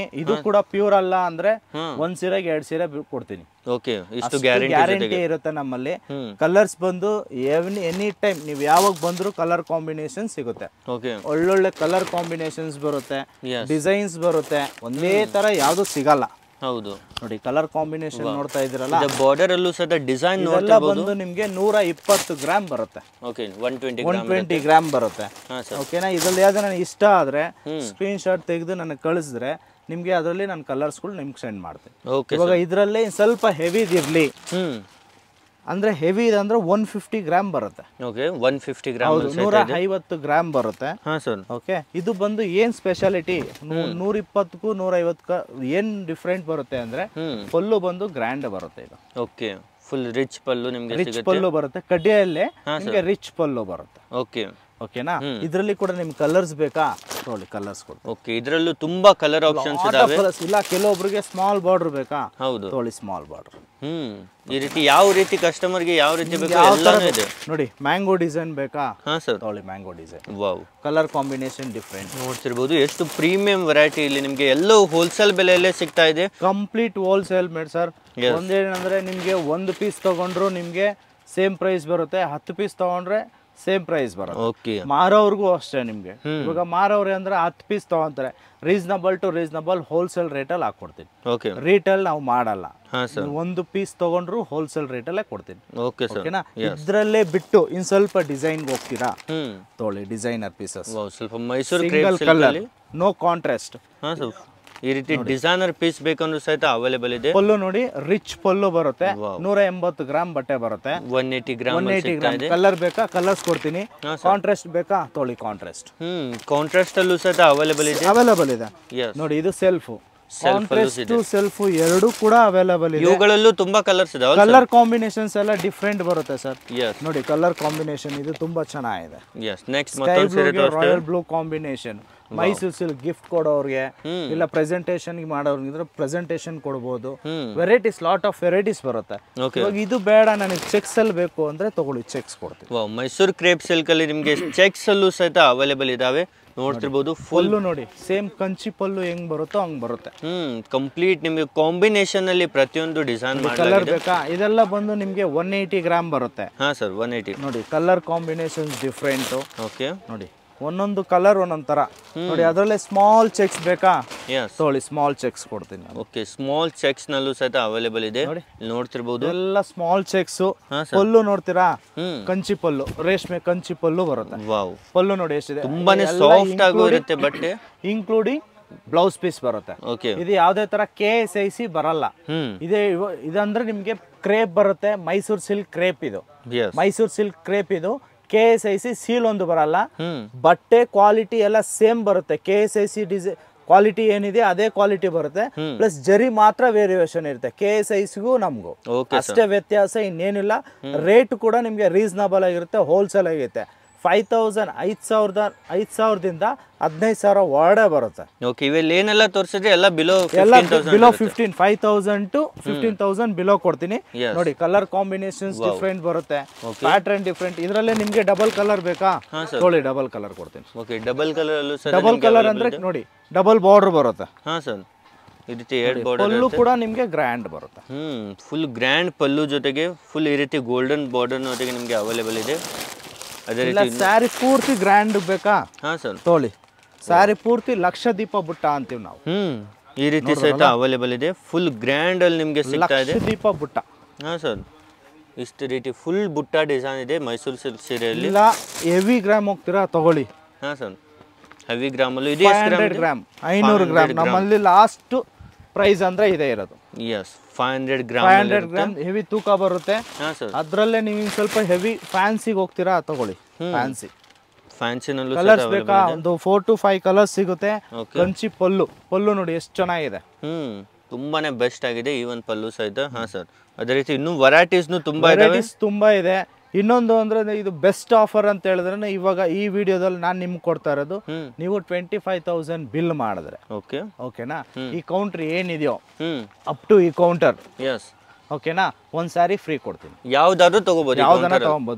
ಕೂಡ ಪ್ಯೂರ್ ಅಲ್ಲ ಅಂದ್ರೆ ಹ್ಮ್. ಒಂದ್ ಸೀರೆಗೆ ಎರಡ್ ಸೀರೆ ಬಿ- ಕೊಡ್ತೀನಿ ಓಕೆ ಇಷ್ಟು ಗ್ಯಾರಂಟಿ ಗ್ಯಾರಂಟಿ ಇರುತ್ತೆ ನಮ್ಮಲ್ಲಿ ಹ್ಮ್ ಕಲರ್ಸ್ ಬಂದು ಎನಿ ಟೈಮ್ ನೀವು ಯಾವಾಗ ಬಂದ್ರು ಕಲರ್ ಕಾಂಬಿನೇಷನ್ ಸಿಗುತ್ತೆ ಓಕೆ ಒಳ್ಳೊಳ್ಳೆ ಕಲರ್ ಕಾಂಬಿನೇಷನ್ಸ್ ಬರುತ್ತೆ Yes. ಡಿಸೈನ್ಸ್ ಬರುತ್ತೆ ಒಂದೇ ತರ ಯಾವ್ದು ಸಿಗಲ್ಲ ಹೌದು ನೋಡಿ ಕಲರ್ ಕಾಂಬಿನೇಷನ್ ನೋಡ್ತಾ ಇದ್ದೀರಲ್ಲ ಬಾರ್ಡರ್ ಅಲ್ಲೂ ಸಹ ಡಿಸೈನ್ ಇದೆಲ್ಲ ಬಂದು ನಿಮ್ಗೆ ನೂರ ಇಪ್ಪತ್ತು ಗ್ರಾಮ್ ಬರುತ್ತೆ okay one twenty one twenty gram ಬರುತ್ತೆ ಹಾಂ ಸರ್ ಓಕೆನಾ ಇದ್ರಲ್ಲಿ ಯಾವ್ದು ನನಗೆ ಇಷ್ಟ ಆದ್ರೆ ಸ್ಕ್ರೀನ್ ಶಾಟ್ ತೆಗೆದು ನನಗೆ ಕಳಿಸಿದ್ರೆ ನಿಮ್ಗೆ ಅದರಲ್ಲಿ ನಾನು ಕಲರ್ಸ್ಗಳು ನಿಮ್ಗೆ ಸೆಂಡ್ ಮಾಡ್ತೀನಿ ಓಕೆ ಇವಾಗ ಇದರಲ್ಲಿ ಸ್ವಲ್ಪ ಹೆವಿದಿರ್ಲಿ ಹ್ಮ್ ಅಂದ್ರೆ ಹೆವಿ ಇದೆ ಅಂದ್ರೆ ಒನ್ ಫಿಫ್ಟಿ ಗ್ರಾಮ್ ಬರುತ್ತೆ ಓಕೆ ಒನ್ ಫಿಫ್ಟಿ ಗ್ರಾಮ್ ಹೌದು ನೂರ ಐವತ್ತು ಗ್ರಾಮ್ ಬರುತ್ತೆ ಹಾಂ ಸರ್ ಓಕೆ ಇದು ಬಂದು ಏನ್ ಸ್ಪೆಷಾಲಿಟಿ ನೂರ ಇಪ್ಪತ್ತಕ್ಕೂ ನೂರ ಐವತ್ತಕ್ಕ ಏನ್ ಡಿಫ್ರೆಂಟ್ ಬರುತ್ತೆ ಅಂದ್ರೆ ಹ್ಮ್ ಪಲ್ಲು ಬಂದು ಗ್ರ್ಯಾಂಡ್ ಬರುತ್ತೆ ಇದು ಓಕೆ ಫುಲ್ ರಿಚ್ ಪಲ್ಲು ನಿಮಗೆ ರಿಚ್ ಸಿಗುತ್ತೆ ಪಲ್ಲು ಬರುತ್ತೆ ಕಡ್ಡಿಯಲ್ಲೇ ನಿಮ್ಗೆ ರಿಚ್ ಪಲ್ಲು ಬರುತ್ತೆ ಓಕೆ ಓಕೆನಾ ಇದರಲ್ಲಿ ಕೂಡ ನಿಮ್ಗೆ ಕಲರ್ಸ್ ಬೇಕಾ ನೋಡಿ ಕಲರ್ಸ್ ಕೊಡಿ ಓಕೆ ಇದರಲ್ಲೂ ತುಂಬಾ ಕಲರ್ ಆಪ್ಷನ್ಸ್ ಇದಾವೆ ಕಲರ್ಸ್ ಇಲ್ಲ ಕೆಲವೊಬ್ರಿಗೆ ಸ್ಮಾಲ್ ಬಾರ್ಡರ್ ಬೇಕಾ ಹೌದು ತೊಗೊಳ್ಳಿ ಸ್ಮಾಲ್ ಬಾರ್ಡರ್ ಹ್ಮ್ ಈ ರೀತಿ ಯಾವ ರೀತಿ ಕಸ್ಟಮರ್ಗೆ ಯಾವ ರೀತಿ ಬೇಕು ಯಾವ ಎಲ್ಲಾನು ಇದೆ ನೋಡಿ ಮ್ಯಾಂಗೋ ಡಿಸೈನ್ ಬೇಕಾ ಹಾ ಸರ್ ತೊಗೊಳ್ಳಿ mango design wow colour combination different ನೋಡ್ತಿರ್ಬೋದು ಎಷ್ಟು ಪ್ರೀಮಿಯಂ ವೆರೈಟಿ ಇಲ್ಲಿ ನಿಮಗೆ ಎಲ್ಲವೂ ಹೋಲ್ಸೇಲ್ ಬೆಲೆಯಲ್ಲೇ ಸಿಗ್ತಾ ಇದೆ complete wholesale made sir Yes. ಒಂದೇನಂದ್ರೆ ನಿಮ್ಗೆ ಒಂದು ಪೀಸ್ ತಗೊಂಡ್ರು ನಿಮ್ಗೆ ಸೇಮ್ ಪ್ರೈಸ್ ಬರುತ್ತೆ ಹತ್ತು ಪೀಸ್ ತಗೊಂಡ್ರೆ ಸೇಮ್ ಪ್ರೈಸ್ ಬರುತ್ತೆ ಓಕೆ ಮಾರೋರ್ಗೂ ಅಷ್ಟೇ ನಿಮ್ಗೆ ಇವಾಗ ಮಾರೋರೆ ಅಂದ್ರೆ ಹತ್ತು ಪೀಸ್ ತಗೊಂತಾರೆ ರೀಸನಬಲ್ ಟು ರೀಸನಬಲ್ ಹೋಲ್ಸೇಲ್ ರೇಟಲ್ಲಿ ಹಾಕೊಡ್ತೀನಿ ಓಕೆ ರೀಟೇಲ್ ನಾವು ಮಾಡಲ್ಲ ಹಾ ಸರ್ ನೀವು ಒಂದು ಪೀಸ್ ತಗೊಂಡ್ರು ಹೋಲ್ಸೇಲ್ ರೇಟಲ್ಲೇ ಕೊಡ್ತೀನಿ ಓಕೆ ಸರ್ ಓಕೆನಾ ಇದ್ರಲ್ಲೇ ಬಿಟ್ಟು ಇನ್ ಸ್ವಲ್ಪ ಡಿಸೈನ್ಗೆ ಹೋಗ್ತೀರಾ ಹ್ಮ್ ತೊಗೊಳ್ಳಿ ಡಿಸೈನರ್ ಪೀಸಸ್ ವಾವ್ ಸ್ವಲ್ಪ ಮೈಸೂರು ಸಿಂಗಲ್ ಕ್ರೇಪ್ ಕಲರ್ ಅಲ್ಲಿ ನೋ ಕಾಂಟ್ರಾಸ್ಟ್ ಹಾ ಸರ್ ಈ ರೀತಿ ಡಿಸೈನರ್ ಪೀಸ್ ಬೇಕಂದ್ರೂ ಸಹಿತ ಅವೈಲೇಬಲ್ ಇದೆ ಪಲ್ಲು ನೋಡಿ ರಿಚ್ ಪಲ್ಲು ಬರುತ್ತೆ Wow. ನೂರ ಎಂಬತ್ತು ಗ್ರಾಮ್ ಬಟ್ಟೆ ಬರುತ್ತೆ one eighty gram one eighty ಸಿಗ್ತಾ ಗ್ರಾಮ್ ಇದೆ ಕಲರ್ ಬೇಕಾ ಕಲರ್ಸ್ ಕೊಡ್ತೀನಿ ಹಾ, ಕಾಂಟ್ರಾಸ್ಟ್ ಬೇಕಾ ತೊಳಿ ಕಾಂಟ್ರಾಸ್ಟ್ ಹ್ಮ್ ಕಾಂಟ್ರಾಸ್ಟ್ ಅಲ್ಲೂ ಸಹಿತ ಅವೈಲೇಬಲ್ ಇದೆ ಅವೈಲಬಲ್ ಇದೆ ಎಸ್ ನೋಡಿ ಇದು ಸೆಲ್ಫ್ Self ಅಲ್ಲೂ ಕಾಂಟ್ರಾಸ್ಟ್ ಸೆಲ್ಫ್ ಎರಡು ಕೂಡ ಅವೈಲಬಲ್ ಇದೆ ಇವುಗಳಲ್ಲೂ ತುಂಬಾ ಕಲರ್ಸ್ ಇದಾವೆ ಕಲರ್ ಕಾಂಬಿನೇಷನ್ಸ್ ಎಲ್ಲ ಡಿಫ್ರೆಂಟ್ ಬರುತ್ತೆ ಸರ್ ಎಸ್ ನೋಡಿ ಕಲರ್ ಕಾಂಬಿನೇಷನ್ ಇದು ತುಂಬಾ ಚೆನ್ನಾಗಿದೆ ಎಸ್ ನೆಕ್ಸ್ಟ್ ಸ್ಕೈ ಮತ್ತೊಂದು ಸೀರೆ ಬ್ಲೂಗೆ royal blue combination Mysuru silk gift ಕೊಡೋರ್ಗೆ ಹ್ಮ್. ಇಲ್ಲ ಪ್ರೆಸೆಂಟೇಷನ್ ಮಾಡೋರ್ಗಿದ್ರೆ ಪ್ರೆಸೆಂಟೇಷನ್ ಕೊಡ್ಬೋದು ಹ್ಮ್ ವೆರೈಟೀಸ್ ಲಾಟ್ ಆಫ್ ವೆರೈಟೀಸ್ ಬರುತ್ತೆ ಓಕೆ ಇವಾಗ ಇದು ಬೇಡ ನನಗೆ ಚೆಕ್ಸ್ ಅಲ್ಲಿ ಬೇಕು ಅಂದ್ರೆ ತಗೊಳ್ಳಿ ಚೆಕ್ಸ್ ಕೊಡ್ತೀನಿ ವಾವ್ ಮೈಸೂರು ಕ್ರೇಪ್ ಸಿಲ್ಕ್ ಅಲ್ಲಿ ನಿಮಗೆ ಚೆಕ್ಸ್ ಅಲ್ಲೂ ಸಹಿತ ಅವೈಲೇಬಲ್ ಇದಾವೆ ನೋಡ್ತಿರ್ಬೋದು ಫುಲ್ ಪಲ್ಲು ನೋಡಿ ಸೇಮ್ ಕಂಚಿ ಪಲ್ಲು ಹೆಂಗ್ ಬರುತ್ತೋ ಹಂಗ್ ಬರುತ್ತೆ ಹ್ಮ್ ಕಂಪ್ಲೀಟ್ ನಿಮಗೆ ಕಾಂಬಿನೇಷನ್ ಅಲ್ಲಿ ಪ್ರತಿಯೊಂದು ಡಿಸೈನ್ ಕಲರ್ ಮಾಡಲಾಗಿದೆ ಬೇಕಾ ಇದೆಲ್ಲ ಬಂದು ನಿಮ್ಗೆ ಒನ್ ಏಯ್ಟಿ ಗ್ರಾಮ್ ಬರುತ್ತೆ ಹಾ ಸರ್ ಒನ್ ಏಯ್ಟಿ ನೋಡಿ ಕಲರ್ ಕಾಂಬಿನೇಷನ್ಸ್ ಡಿಫ್ರೆಂಟು ಓಕೆ ನೋಡಿ ಒಂದೊಂದು ಕಲರ್ ಒಂದೊಂದು ತರ ನೋಡಿ ಅದರಲ್ಲೇ ಸ್ಮಾಲ್ ಚೆಕ್ಸ್ ಬೇಕಾ ಎಸ್ ತಗೊಳ್ಳಿ ಸ್ಮಾಲ್ ಚೆಕ್ಸ್ ಕೊಡ್ತೀನಿ ನಾನು ಓಕೆ ಸ್ಮಾಲ್ ಚೆಕ್ಸ್ ನಲ್ಲೂ ಸಹಿತ ಅವೈಲೇಬಲ್ ಇದೆ ನೋಡಿ. ಇಲ್ಲಿ ನೋಡ್ತಿರ್ಬೋದು ಎಲ್ಲ ಸ್ಮಾಲ್ ಚೆಕ್ಸ್ ಹಾ ಪಲ್ಲು ನೋಡ್ತೀರಾ ಹ್ಮ್ ಕಂಚಿ ಪಲ್ಲು ರೇಷ್ಮೆ ಕಂಚಿ ಪಲ್ಲು ಬರುತ್ತೆ ವಾವ್ ಪಲ್ಲು ನೋಡಿ ಎಷ್ಟಿದೆ ತುಂಬಾನೇ ಸಾಫ್ಟ್ ಆಗೋ ಇರುತ್ತೆ ಬಟ್ಟೆ ಇನ್ಕ್ಲೂಡಿಂಗ್ ಬ್ಲೌಸ್ ಪೀಸ್ ಬರುತ್ತೆ ಓಕೆ ಇದು ಯಾವುದೇ ತರ ಕೆ ಎಸ್ ಐ ಸಿ ಬರಲ್ಲ ಹ್ಮ್ ಇದೇ ಇವ- ಇದಂದ್ರೆ ನಿಮ್ಗೆ ಕ್ರೇಪ್ ಬರುತ್ತೆ ಮೈಸೂರು ಸಿಲ್ಕ್ ಕ್ರೇಪ್ ಇದು ಎಸ್ ಮೈಸೂರು ಸಿಲ್ಕ್ ಕ್ರೇಪ್ ಇದು K S I C seal ಒಂದು ಬರಲ್ಲ ಹ್ಮ್ ಬಟ್ಟೆ ಕ್ವಾಲಿಟಿ ಎಲ್ಲ ಸೇಮ್ ಬರುತ್ತೆ ಕೆ ಎಸ್ ಐ ಸಿ ಡಿಸೈ ಕ್ವಾಲಿಟಿ ಏನಿದೆ ಅದೇ ಕ್ವಾಲಿಟಿ ಬರುತ್ತೆ ಪ್ಲಸ್ ಜರಿ ಮಾತ್ರ ವೇರಿಯೇಷನ್ ಇರುತ್ತೆ ಕೆ ಎಸ್ ಐ ಸಿಗೂ ನಮಗೂ ಓಕೆ ಅಷ್ಟೇ ವ್ಯತ್ಯಾಸ ಇನ್ನೇನಿಲ್ಲ ರೇಟ್ ಕೂಡ ನಿಮಗೆ ರೀಸನಬಲ್ ಆಗಿರುತ್ತೆ ಹೋಲ್ಸೇಲ್ ಆಗಿರುತ್ತೆ ಫೈವ್ ತೌಸಂಡ್ ಐದು ಸಾವಿರದ ಐದು ಸಾವಿರದಿಂದ ಹದಿನೈದು ಸಾವಿರ ಒಳಗಡೆ ಬರುತ್ತೆ ಓಕೆ ಇವೆಲ್ಲ ಏನೆಲ್ಲ ತೋರಿಸಿದ್ರೆ ಎಲ್ಲ ಬಿಲೋ ಎಲ್ಲ below fifteen five thousand to fifteen thousand below ಕೊಡ್ತೀನಿ Yes. ನೋಡಿ ಕಲರ್ ಕಾಂಬಿನೇಷನ್ಸ್ ಡಿಫ್ರೆಂಟ್ ಬರುತ್ತೆ ಪ್ಯಾಟ್ರನ್ ಡಿಫ್ರೆಂಟ್ ಇದರಲ್ಲೇ ನಿಮಗೆ ಡಬಲ್ ಕಲರ್ ಬೇಕಾ ಹಾ, sir. ನೋಡಿ ಡಬಲ್ ಕಲರ್ ಕೊಡ್ತೀನಿ ಓಕೆ ಡಬಲ್ ಕಲರ್ ಅಲ್ಲೂ ಸಹ ಡಬಲ್ ಕಲರ್ ಅಂದ್ರೆ ನೋಡಿ ಡಬಲ್ ಬಾರ್ಡರ್ ಬರುತ್ತೆ ಹಾ ಸರ್ ಈ ರೀತಿ ಎರಡು ಬಾರ್ಡರ್ ಪಲ್ಲು ಕೂಡ ನಿಮಗೆ ಗ್ರ್ಯಾಂಡ್ ಬರುತ್ತೆ ಹ್ಮ್ ಫುಲ್ ಗ್ರ್ಯಾಂಡ್ ಪಲ್ಲು ಜೊತೆಗೆ ಫುಲ್ ಈ ರೀತಿ ಗೋಲ್ಡನ್ ಬಾರ್ಡರ್ ಜೊತೆಗೆ ನಿಮಗೆ ಅವೈಲೇಬಲ್ ಇದೆ ಅದೇ ಇಲ್ಲ ರೀತಿ ಸ್ಯಾರಿ ಪೂರ್ತಿ ಗ್ರ್ಯಾಂಡ್ ಬೇಕಾ ಹಾ ಸರ್ ತೋಳಿ ಸ್ಯಾರಿ ಪೂರ್ತಿ ಲಕ್ಷ ದೀಪ ಬುಟ್ಟ ಅಂತೀವಿ ನಾವು ಹ್ಮ್ ಈ ರೀತಿ ಸಹಿತ ಅವೈಲೇಬಲ್ ಇದೆ ಫುಲ್ ಗ್ರ್ಯಾಂಡ್ ಅಲ್ಲಿ ನಿಮಗೆ ಸಿಗ್ತಾ ಇದೆ ಲಕ್ಷ ದೀಪ ಬುಟ್ಟ ಹಾ ಸರ್ ಇಷ್ಟು ರೀತಿ ಫುಲ್ ಬುಟ್ಟ ಡಿಸೈನ್ ಇದೆ ಮೈಸೂರು ಸಿಲ್ಕ್ ಸೀರೆಯಲ್ಲಿ ಇಲ್ಲ ಹೆವಿ ಗ್ರಾಮ್ ಹೋಗ್ತೀರಾ ತಗೊಳ್ಳಿ ಹಾ ಸರ್ ಹೆವಿ ಗ್ರಾಮಲ್ಲೂ ಇದೆ ಫೈವ್ ಹಂಡ್ರೆಡ್ ಗ್ರಾಮ್ ಐನೂರು ಗ್ರಾಮ್ ನಮ್ಮಲ್ಲಿ ಲಾಸ್ಟ್ ಪ್ರೈಸ್ ಅಂದ್ರೆ ಇದೇ ಇರೋದು yes five hundred five gram hundred gram heavy ತೂಕ ಬರುತ್ತೆ ಹಾ ಸರ್ ಅದ್ರಲ್ಲೇ ನೀವು ಇನ್ನು ಸ್ವಲ್ಪ ಹೆವಿ ಫ್ಯಾನ್ಸಿಗೆ ಹೋಗ್ತೀರಾ ತಗೊಳ್ಳಿ ಫ್ಯಾನ್ಸಿ ಫ್ಯಾನ್ಸಿನಲ್ಲೂ ಕಲರ್ಸ್ ಬೇಕಾ ಒಂದು ಫೋರ್ ಟು ಫೈವ್ ಕಲರ್ಸ್ ಸಿಗುತ್ತೆ Okay. ಕಂಚಿ ಪಲ್ಲು ಪಲ್ಲು ನೋಡಿ ಎಷ್ಟು ಚೆನ್ನಾಗಿದೆ ಹ್ಮ್ ತುಂಬಾನೇ ಬೆಸ್ಟ್ ಆಗಿದೆ ಈ ಒಂದು ಪಲ್ಲು ಸಹಿತ ಹಾ ಸರ್ ಅದೇ ರೀತಿ ಇನ್ನೂ ವೆರೈಟೀಸ್ನು ತುಂಬಾ ಇದಾವೆ ವೆರೈಟೀಸ್ ತುಂಬಾ ಇದೆ ಇನ್ನೊಂದು ಅಂದ್ರೆ ಇದು ಬೆಸ್ಟ್ ಆಫರ್ ಅಂತ ಹೇಳಿದ್ರೆ ಇವಾಗ ಈ ವಿಡಿಯೋದಲ್ಲಿ ನಾನು ನಿಮ್ಗೆ ಕೊಡ್ತಾ ಇರೋದು ಹ್ಮ್ ನೀವು ಟ್ವೆಂಟಿ ಫೈವ್ ತೌಸಂಡ್ ಬಿಲ್ ಮಾಡಿದ್ರೆ ಓಕೆ ಓಕೆನಾ ಈ ಕೌಂಟರ್ ಏನಿದೆಯೋ ಹ್ಮ್ ಅಪ್ ಟು ಈ ಕೌಂಟರ್ ಎಸ್ ಓಕೆನಾ ಒಂದ್ ಸ್ಯಾರಿ ಫ್ರೀ ಕೊಡ್ತೀನಿ ಯಾವ್ದಾದ್ರು ತಗೋಬಹುದು ಯಾವ್ದನ್ನ ತಗೊಬೋದು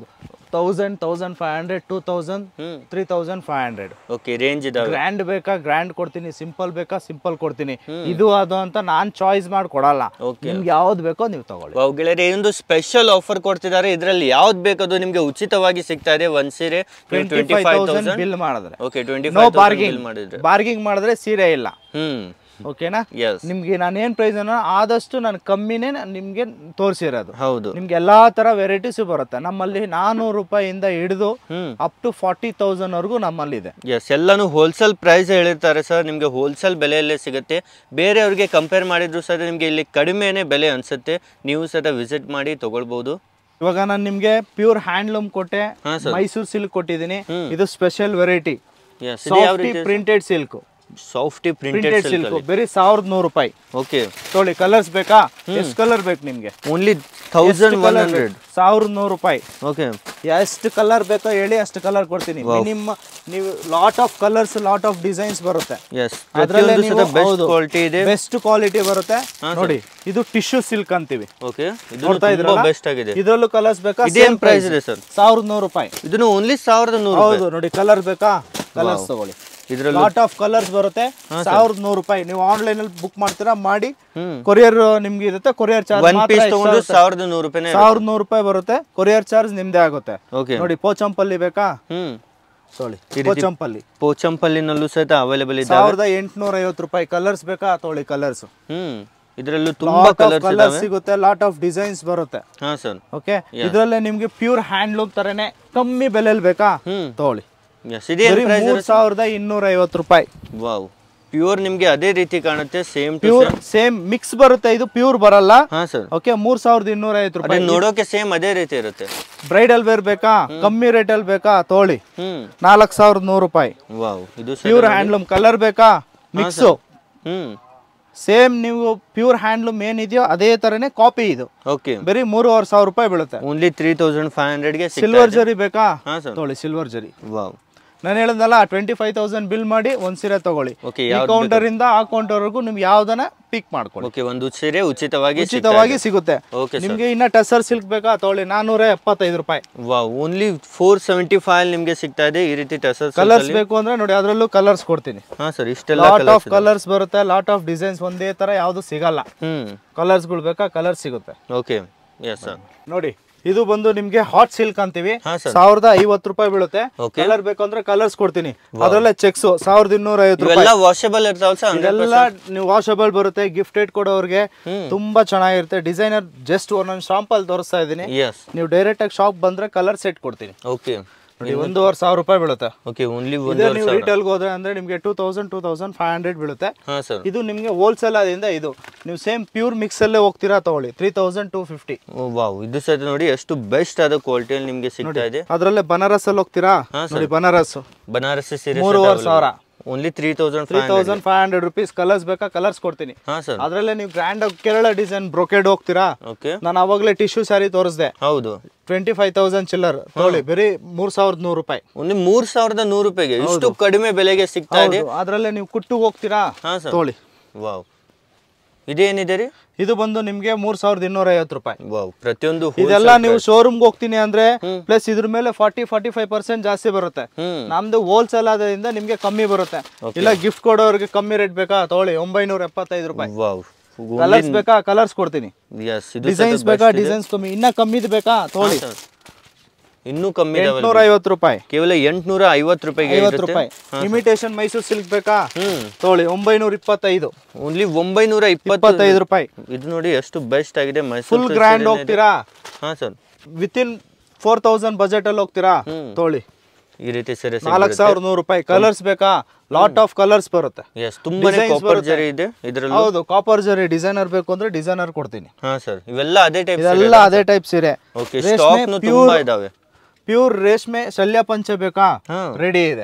thousand thousand five hundred two thousand ಹ್ಮ್ three thousand five hundred okay range ಇದಾವೆ ಗ್ರ್ಯಾಂಡ್ ಬೇಕಾ ಗ್ರ್ಯಾಂಡ್ ಕೊಡ್ತೀನಿ ಸಿಂಪಲ್ ಬೇಕಾ ಸಿಂಪಲ್ ಕೊಡ್ತೀನಿ ಇದು ಅದು ಅಂತ ನಾನ್ ಚಾಯ್ಸ್ ಮಾಡಿ ಕೊಡಲ್ಲ Okay. ನಿಮ್ಗೆ ಯಾವ್ದು ಬೇಕೋ ನೀವು ತಗೊಳ್ಳಿ ವಾವ್ ಗೆಳೆಯರೆ ಒಂದು ಸ್ಪೆಷಲ್ ಆಫರ್ ಕೊಡ್ತಿದ್ದಾರೆ ಇದರಲ್ಲಿ ಯಾವ್ದು ಬೇಕದು ನಿಮ್ಗೆ ಉಚಿತವಾಗಿ ಸಿಗ್ತಾ ಇದೆ ಒಂದ್ ಸೀರೆ twenty twenty five five thousand thousand bill ಮಾಡಿದ್ರೆ okay twenty no five bargaining bill ಮಾಡಿದ್ರೆ ಬಾರ್ಗಿಂಗ್ ಮಾಡಿದ್ರೆ ಸೀರೆ ಇಲ್ಲ ಹ್ಮ್ ಓಕೆನಾ ಎಸ್ ನಿಮ್ಗೆ ನಾನು ಏನ್ ಪ್ರೈಸ್ ಅನ್ನೋ ಆದಷ್ಟು ನಾನು ಕಮ್ಮಿನೇ ನಾನ್ ನಿಮ್ಗೆ ತೋರಿಸಿರೋದು ಹೌದು ನಿಮ್ಗೆ ಎಲ್ಲಾ ತರ ವೆರೈಟೀಸ್ ಬರುತ್ತೆ ನಮ್ಮಲ್ಲಿ ನಾನೂರು ರೂಪಾಯಿಯಿಂದ ಹಿಡಿದು ಹ್ಮ್ ಅಪ್ ಟು ಫಾರ್ಟಿ ತೌಸಂಡ್ ವರೆಗೂ ನಮ್ಮಲ್ಲಿ ಇದೆ ಎಸ್ ಎಲ್ಲಾನು ಹೋಲ್ಸೇಲ್ ಪ್ರೈಸ್ ಹೇಳಿರ್ತಾರೆ ಸರ್ ನಿಮಗೆ ಹೋಲ್ಸೇಲ್ ಬೆಲೆಯಲ್ಲೇ ಸಿಗುತ್ತೆ ಬೇರೆಯವ್ರಿಗೆ ಕಂಪೇರ್ ಮಾಡಿದ್ರು ಸಹ ನಿಮಗೆ ಇಲ್ಲಿ ಕಡಿಮೆನೇ ಬೆಲೆ ಅನ್ಸುತ್ತೆ ನೀವು ಸಹ ವಿಸಿಟ್ ಮಾಡಿ ತಗೊಳ್ಬಹುದು ಇವಾಗ ನಾನು ನಿಮ್ಗೆ ಪ್ಯೂರ್ ಹ್ಯಾಂಡ್ಲೂಮ್ ಕೊಟ್ಟೆ ಹಾ ಸರ್ ಮೈಸೂರು ಸಿಲ್ಕ್ ಕೊಟ್ಟಿದ್ದೀನಿ ಹ್ಮ್. ಇದು ಸ್ಪೆಷಲ್ ವೆರೈಟಿ ಎಸ್ ಇದು ಯಾವ ಸಾಫ್ಟಿ ರೀತಿ printed silk softy printed printed silk ಬರೀ ಸಾವಿರದ ನೂರು ರೂಪಾಯಿ ಓಕೆ ತೊಗೊಳ್ಳಿ ಕಲರ್ಸ್ ಬೇಕಾ ಎಷ್ಟು ಕಲರ್ ಬೇಕು ನಿಮ್ಗೆ ಓನ್ಲಿ ಥೌಸಂಡ್ ಒನ್ ಹಂಡ್ರೆಡ್ ಸಾವಿರದ ನೂರು ರೂಪಾಯಿ ಓಕೆ ಎಷ್ಟು ಕಲರ್ ಬೇಕೋ ಹೇಳಿ ಅಷ್ಟು ಕಲರ್ ಕೊಡ್ತೀನಿ ಮಿನಿಮಮ್ ನೀವು lot of colours lot of designs ಬರುತ್ತೆ ಎಸ್ ಅದ್ರಲ್ಲೇ ಪ್ರತಿಯೊಂದು ಸಹ ನೀವು- ಬೆಸ್ಟ್ ಹೌದು. ಕ್ವಾಲಿಟಿ ಇದೆ ಬೆಸ್ಟ್ ಕ್ವಾಲಿಟಿ ಬರುತ್ತೆ ನೋಡಿ ಇದು ಟಿಶ್ಯೂ ಸಿಲ್ಕ್ ಅಂತೀವಿ ಓಕೆ ಇದು ನೋಡ್ತಾ ತುಂಬಾ ಇದ್ರಲ್ಲ? ಬೆಸ್ಟ್ ಆಗಿದೆ ಇದ್ರಲ್ಲೂ ಕಲರ್ಸ್ ಬೇಕಾ ಇದೇನ್ ಪ್ರೈಸ್ ಇದೆ ಸರ್ ಸಾವಿರದ ನೂರು ರೂಪಾಯಿ ಇದನ್ನು ಓನ್ಲಿ ಸಾವಿರದ ನೂರು ಹೌದು ನೋಡಿ ಕಲರ್ ಬೇಕಾ ಕಲರ್ಸ್ ತಗೊಳ್ಳಿ ಇದರಲ್ಲಿ ಲಾಟ್ ಆಫ್ ಕಲರ್ಸ್ ಬರುತ್ತೆ ಸಾವಿರದ ನೂರು ರೂಪಾಯಿ ನೀವು ಆನ್ಲೈನ್ ಅಲ್ಲಿ ಬುಕ್ ಮಾಡ್ತೀರಾ ಮಾಡಿ ಹ್ಮ್ ಕೊರಿಯರ್ ನಿಮ್ಗೆ ಇರುತ್ತೆ ಕೊರಿಯರ್ ಚಾರ್ಜ್ ಒನ್ ಪೀಸ್ ತಗೊಂಡು ಸಾವಿರದ ನೂರು ರೂಪಾಯಿನೇ ಸಾವಿರದ ನೂರು ರೂಪಾಯಿ ಬರುತ್ತೆ ಕೊರಿಯರ್ ಚಾರ್ಜ್ ನಿಮ್ದೇ ಆಗುತ್ತೆ ಓಕೆ ನೋಡಿ ಪೋಚಂಪಲ್ಲಿ ಬೇಕಾ ಹ್ಮ್ ತೊಗೊಳ್ಳಿ ಪೋಚಂಪಲ್ಲಿ ಪೋಚಂಪಲ್ಲಿನಲ್ಲೂ ಸಹಿತ ಅವೈಲೇಬಲ್ ಇದೆ ಸಾವಿರದ ಎಂಟುನೂರ ಐವತ್ತು ರೂಪಾಯಿ ಕಲರ್ಸ್ ಬೇಕಾ ತೊಗೊಳ್ಳಿ ಕಲರ್ಸ್ ಹ್ಮ್ ಇದರಲ್ಲೂ ತುಂಬಾ ಲಾಟ್ ಆಫ್ ಕಲರ್ಸ್ ಕಲರ್ಸ್ ಇದಾವೆ ಸಿಗುತ್ತೆ ಲಾಟ್ ಆಫ್ ಡಿಸೈನ್ಸ್ ಬರುತ್ತೆ ಹಾ ಸರ್ ಓಕೆ ಇದರಲ್ಲೇ ನಿಮ್ಗೆ ಪ್ಯೂರ್ ಹ್ಯಾಂಡ್ಲೂಮ್ ತರನೇ ಕಮ್ಮಿ ಬೆಲೆಯಲ್ಲಿ ಬೇಕಾ ಹ್ಮ್ ತಗೊಳ್ಳಿ ಎಸ್ ಇದೇನ್ ಬರೀ ಪ್ರೈಸ್ ಮೂರ್ ಸಾವಿರದ ಇನ್ನೂರ ಐವತ್ತು ರೂಪಾಯಿ ವಾವ್ ಪ್ಯೂರ್ ನಿಮ್ಗೆ ಅದೇ ರೀತಿ ಕಾಣುತ್ತೆ same to pure same mix ಬರುತ್ತೆ ಇದು ಪ್ಯೂರ್ ಬರಲ್ಲ ಹಾ ಸರ್ ಓಕೆ ಮೂರ್ ಸಾವಿರದ ಇನ್ನೂರ ಐವತ್ತು ಅದೇ ರೂಪಾಯಿ ನೋಡೋಕೆ ಸೇಮ್ ಅದೇ ರೀತಿ ಇರುತ್ತೆ ಬ್ರೈಡಲ್ ವೇರ್ ಬೇಕಾ ಕಮ್ಮಿ ರೇಟಲ್ಲಿ ಬೇಕಾ ತಗೊಳ್ಳಿ ಹ್ಮ್ ನಾಲ್ಕು ಸಾವಿರದ ನೂರು ರೂಪಾಯಿ ವಾವ್ ಇದು ಸಹ ಪ್ಯೂರ್ ಹ್ಯಾಂಡ್ಲೂಮ್ ಕಲರ್ ಬೇಕಾ ಮಿಕ್ಸು ಹ್ಮ್ ಸೇಮ್ ನೀವು ಪ್ಯೂರ್ ಹ್ಯಾಂಡ್ಲೂಮ್ ಏನಿದೆಯೋ ಅದೇ ತರನೇ ಕಾಪಿ ಇದು ಓಕೆ ಬರೀ ಮೂರುವರೆ ಸಾವಿರ ರೂಪಾಯಿ ಬೀಳುತ್ತೆ ಓನ್ಲಿ ತ್ರೀ ತೌಸಂಡ್ ಫೈವ್ ಹಂಡ್ರೆಡ್ಗೆ ಸಿಲ್ವರ್ ಜರಿ ಬೇಕಾ ಹಾ ಸರ್ ತಗೊಳ್ಳಿ ಸಿಲ್ವರ್ ಜರಿ ವಾವ್ ನಾನು ಹೇಳಿದ್ನಲ್ಲ ಟ್ವೆಂಟಿ ಫೈವ್ ತೌಸಂಡ್ ಬಿಲ್ ಮಾಡಿ ಒಂದ್ ಸೀರೆ ತಗೊಳ್ಳಿ ಓಕೆ ಈ ಕೌಂಟರ್ ಇಂದ ಆ ಕೌಂಟರ್ ವರೆಗೂ ನಿಮ್ಗೆ ಯಾವ್ದನ್ನ ಪಿಕ್ ಮಾಡ್ಕೊಳ್ಳಿ ಓಕೆ ಒಂದು ಸೀರೆ ಉಚಿತವಾಗಿ ಉಚಿತವಾಗಿ ಸಿಗುತ್ತೆ ಓಕೆ ಸರ್ ನಿಮ್ಗೆ ಇನ್ನ ಟಸರ್ ಸಿಲ್ಕ್ ಬೇಕಾ ತಗೊಳ್ಳಿ ನಾನೂರ ಎಪ್ಪತ್ತೈದು ರೂಪಾಯಿ wow only four seventy five ನಿಮ್ಗೆ ಸಿಗ್ತಾ ಇದೆ ಈ ರೀತಿ ಟಸರ್ಸ್ ಕಲರ್ಸ್ ಬೇಕು ಅಂದ್ರೆ ನೋಡಿ ಅದ್ರಲ್ಲೂ ಕಲರ್ಸ್ ಕೊಡ್ತೀನಿ ಹಾ ಸರ್ ಇಷ್ಟೆಲ್ಲ ಲಾಟ್ ಆಫ್ ಕಲರ್ಸ್ ಬರುತ್ತೆ ಲಾಟ್ ಆಫ್ ಡಿಸೈನ್ಸ್ ಒಂದೇ ತರ ಯಾವ್ದು ಸಿಗಲ್ಲ ಹ್ಮ್ ಕಲರ್ಸ್ಗಳು ಬೇಕಾ ಕಲರ್ ಸಿಗುತ್ತೆ ಓಕೆ ಎಸ್ ಸರ್ ನೋಡಿ ಇದು ಬಂದು ನಿಮ್ಗೆ ಹಾಟ್ ಸಿಲ್ಕ್ ಅಂತೀವಿ ಹಾ ಸರ್ ಸಾವಿರದ ಐವತ್ತು ರೂಪಾಯಿ ಬೀಳುತ್ತೆ Okay. ಕಲರ್ ಬೇಕು ಅಂದ್ರೆ ಕಲರ್ಸ್ ಕೊಡ್ತೀನಿ ಅದ್ರಲ್ಲೇ ಚೆಕ್ಸ್ ಸಾವಿರದ ಇನ್ನೂರ ಐವತ್ತು ರೂಪಾಯಿ ಇವೆಲ್ಲ ವಾಷಬಲ್ ಇರ್ತಾವಲ್ಲ ಸರ್ ಇದೆಲ್ಲ ನೀವು ವಾಷಬಲ್ ಬರುತ್ತೆ ಗಿಫ್ಟೆಡ್ ಕೊಡೋರ್ಗೆ ತುಂಬಾ ಚೆನ್ನಾಗಿರುತ್ತೆ ಡಿಸೈನರ್ ಜಸ್ಟ್ ಒಂದೊಂದು ಶಾಂಪಲ್ ತೋರಿಸ್ತಾ ಇದೀನಿ ಎಸ್ ನೀವು ಡೈರೆಕ್ಟ್ ಆಗಿ ಶಾಪ್ ಬಂದ್ರೆ ಕಲರ್ ಸೆಟ್ ಕೊಡ್ತೀನಿ ಓಕೆ ನೋಡಿ ಒಂದೂವರೆ ಸಾವಿರ ರೂಪಾಯಿ ಬೀಳುತ್ತೆ ಓಕೆ ಓನ್ಲಿ ಇದೇ ಒಂದು ನೀವು ರಿಟೇಲ್ಗೆ ಹೋದ್ರೆ ಅಂದ್ರೆ ನಿಮಗೆ two thousand two thousand five hundred ಬೀಳುತ್ತೆ ಹಾ ಸರ್ ಇದು ನಿಮಗೆ ಹೋಲ್ಸೇಲ್ ಆದ್ರಿಂದ ಇದು ನೀವು ಸೇಮ್ ಪ್ಯೂರ್ ಮಿಕ್ಸ್ ಅಲ್ಲೇ ಹೋಗ್ತೀರಾ ತಗೊಳ್ಳಿ three thousand two fifty wow ಇದು ಸಹಿತ ನೋಡಿ ಎಷ್ಟು ಬೆಸ್ಟ್ ಆದ ಕ್ವಾಲಿಟಿಯಲ್ಲಿ ನಿಮ್ಗೆ ಸಿಗ್ತಾ ಇದೆ ಅದ್ರಲ್ಲೇ ಬನಾರಸ್ ಅಲ್ಲಿ ಹೋಗ್ತೀರಾ ಹಾ, ನೋಡಿ ಬನಾರಸ್ ಬನಾರಸಿ ಸೀರೆ ಮೂರುವರೆ ಸಾವಿರ only three thousand three thousand five hundred rupees colours ಬೇಕಾ ಕಲರ್ಸ್ ಕೊಡ್ತೀನಿ ಹಾ ಸರ್ ಅದ್ರಲ್ಲೇ ನೀವು ಗ್ರ್ಯಾಂಡ್ ಕೇರಳ ಡಿಸೈನ್ ಬ್ರೊಕೆಡ್ ಹೋಗ್ತೀರಾ ಓಕೆ ನಾನು ಅವಾಗಲೇ ಟಿಶ್ಯೂ ಸ್ಯಾರಿ ತೋರಿಸ್ದೆ ಹೌದು ಟ್ವೆಂಟಿ ಫೈವ್ ತೌಸಂಡ್ ಚಿಲ್ಲರ್ ತಗೊಳ್ಳಿ ಬರೀ ಮೂರ್ ಸಾವಿರದ ನೂರು ರೂಪಾಯಿ ಓನ್ಲಿ ಮೂರ್ ಸಾವಿರದ ನೂರು ರೂಪಾಯಿಗೆ ಇಷ್ಟು ಕಡಿಮೆ ಬೆಲೆಗೆ ಸಿಗ್ತಾ ಇದೆ ಹೌದು, ಅದ್ರಲ್ಲೇ ನೀವು ಕುಟ್ಟು ಹೋಗ್ತೀರಾ ಹಾ ಸರ್ ತಗೊಳ್ಳಿ ವಾವ್ ಇದೇನಿದೆ ರೀ ಇದು ಬಂದು ನಿಮ್ಗೆ ಮೂರ್ ಸಾವಿರದ ಇನ್ನೂರ ಐವತ್ತು ರೂಪಾಯಿ ವಾವ್ ಪ್ರತಿಯೊಂದು ಇದೆಲ್ಲ ನೀವು ಶೋರೂಮ್ಗೆ ಹೋಗ್ತೀನಿ ಅಂದ್ರೆ ಪ್ಲಸ್ ಇದ್ರ ಮೇಲೆ ಫಾರ್ಟಿ ಫಾರ್ಟಿ ಫೈವ್ ಪರ್ಸೆಂಟ್ ಜಾಸ್ತಿ ಬರುತ್ತೆ ಹ್ಮ್ ನಮ್ದು ಹೋಲ್ಸೇಲ್ ಆದ್ರಿಂದ ನಿಮ್ಗೆ ಕಮ್ಮಿ ಬರುತ್ತೆ ಇಲ್ಲ ಗಿಫ್ಟ್ ಕೊಡೋರಿಗೆ ಕಮ್ಮಿ ರೇಟ್ ಬೇಕಾ ತಗೊಳ್ಳಿ ಒಂಬೈನೂರ ಎಪ್ಪತ್ತೈದು ರೂಪಾಯಿ ವಾವ್ ಕಲರ್ಸ್ ಬೇಕಾ ಕಲರ್ಸ್ ಕೊಡ್ತೀನಿ ಎಸ್ ಇದು ಡಿಸೈನ್ಸ್ ಬೇಕಾ ಡಿಸೈನ್ಸ್ ಕಮ್ಮಿ ಇನ್ನ ಕಮ್ಮಿದ್ ಬೇಕಾ ತಗೊಳ್ಳಿ ಸರ್ ಇನ್ನೂ ಕಮ್ಮಿ ಇದಾವಲ್ಲ ಎಂಟ್ನೂರ ಐವತ್ತು ರೂಪಾಯಿ ಕೇವಲ ಎಂಟ್ನೂರ ಐವತ್ತು ರೂಪಾಯಿಗೆ ಐವತ್ತು ಇರುತ್ತೆ ರೂಪಾಯಿ ಇಮಿಟೇಷನ್ ಮೈಸೂರು ಸಿಲ್ಕ್ ಬೇಕಾ ಹ್ಮ್ ತಗೊಳ್ಳಿ ಒಂಬೈನೂರ ಇಪ್ಪತ್ತೈದು ಓನ್ಲಿ ಒಂಬೈನೂರ ಇಪ್ಪತ್ತು ಇಪ್ಪತ್ತೈದು ರೂಪಾಯಿ ಇದು ನೋಡಿ ಎಷ್ಟು ಬೆಸ್ಟ್ ಆಗಿದೆ ಫುಲ್ ಮೈಸೂರು ಗ್ರ್ಯಾಂಡ್ ಹೋಗ್ತೀರಾ ಹಾ sir with in four thousand budget ಅಲ್ಲಿ ಹೋಗ್ತೀರಾ ತಗೊಳ್ಳಿ ಈ ರೀತಿ ಸೀರೆ ನಾಲ್ಕು ಸಾವಿರದ ನೂರು ರೂಪಾಯಿ ಕಲರ್ಸ್ ಬೇಕಾ ಲಾಟ್ ಆಫ್ ಕಲರ್ಸ್ ಬರುತ್ತೆ ಎಸ್ ತುಂಬಾನೇ Designs ಕಾಪರ್ ಬರುತ್ತೆ. ಜರಿ ಇದೆ ಇದರಲ್ಲಿ ಹೌದು ಕಾಪರ್ ಜರಿ ಡಿಸೈನರ್ ಬೇಕು ಅಂದ್ರೆ ಡಿಸೈನರ್ ಕೊಡ್ತೀನಿ ಹಾ ಸರ್ ಇವೆಲ್ಲ ಅದೇ ಟೈಪ್ ಇದೆಲ್ಲ ಅದೇ ಟೈಪ್ ಸೀರೆ ಓಕೆ ಸ್ಟಾಕ್ ತುಂಬಾ ಇದಾವೆ ಪ್ಯೂರ್ ರೇಷ್ಮೆ ಶಲ್ಯ ಪಂಚೆ ಬೇಕಾ ಹಾ ರೆಡಿ ಇದೆ